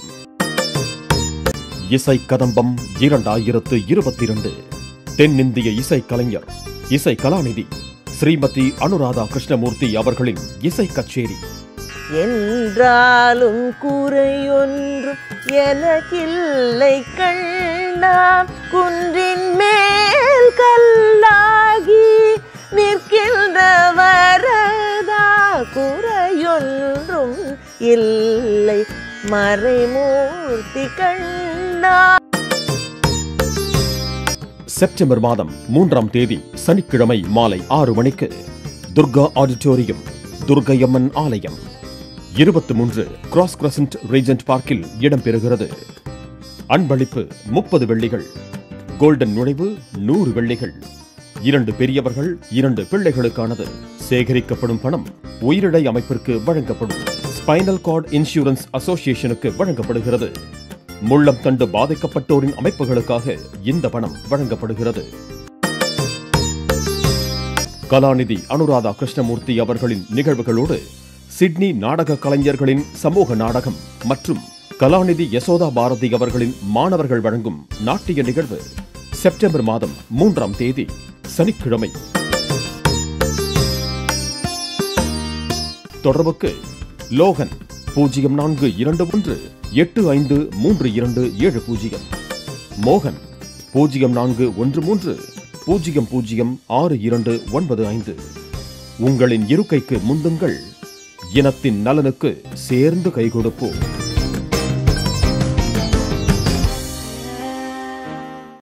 இசை கதம்பம் இரண்டாயிரத்து இருபத்தி இரண்டு தென்னிந்திய இசை கலைஞர் இசை கலாநிதி ஸ்ரீமதி அனுராதா கிருஷ்ணமூர்த்தி அவர்களின் இசை கச்சேரி என்றாலும் குறையொன்றும் எனக்கில்லை கண்ணா குன்றின் மேல் கல்லாகி நிற்கின்ற வரதா குறையொன்றும் இல்லை மறைமூர்த்தி கண்ணா செப்டம்பர் மாதம் மூன்றாம் தேதி சனிக்கிழமை மாலை ஆறு மணிக்கு துர்கா ஆடிட்டோரியம் துர்கையம்மன் ஆலயம் இருபத்தி மூன்று கிராஸ் கிரசன்ட் ரீஜென்ட் பார்க்கில் இடம்பெறுகிறது அன்பளிப்பு முப்பது வெள்ளிகள் கோல்டன் நுழைவு நூறு வெள்ளிகள் இரண்டு பெரியவர்கள் இரண்டு பிள்ளைகளுக்கானது சேகரிக்கப்படும் பணம் உயிரிழை அமைப்பிற்கு வழங்கப்படும் ஸ்பைனல் கார்டு இன்சூரன்ஸ் அசோசியேஷனுக்கு வழங்கப்படுகிறது முள்ளம் தண்டு பாதிக்கப்பட்டோரின் அமைப்புகளுக்காக இந்த பணம் வழங்கப்படுகிறது கலாநிதி அனுராதா கிருஷ்ணமூர்த்தி அவர்களின் நிகழ்வுகளோடு சிட்னி நாடக கலைஞர்களின் சமூக நாடகம் மற்றும் கலாநிதி யசோதா பாரதி அவர்களின் மாணவர்கள் வழங்கும் நாட்டிய நிகழ்வு செப்டம்பர் மாதம் மூன்றாம் தேதி சனிக்கிழமை தொடர்புக்கு லோகன் பூஜ்ஜியம் நான்கு இரண்டு ஒன்று எட்டு ஐந்து மூன்று இரண்டு ஏழு பூஜ்ஜியம் மோகன் பூஜ்ஜியம் நான்கு ஒன்று மூன்று பூஜ்ஜியம் பூஜ்ஜியம் ஆறு இரண்டு ஒன்பது ஐந்து உங்களின் இருக்கைக்கு முந்துங்கள் இனத்தின் நலனுக்கு சேர்ந்து கை கொடுப்போம்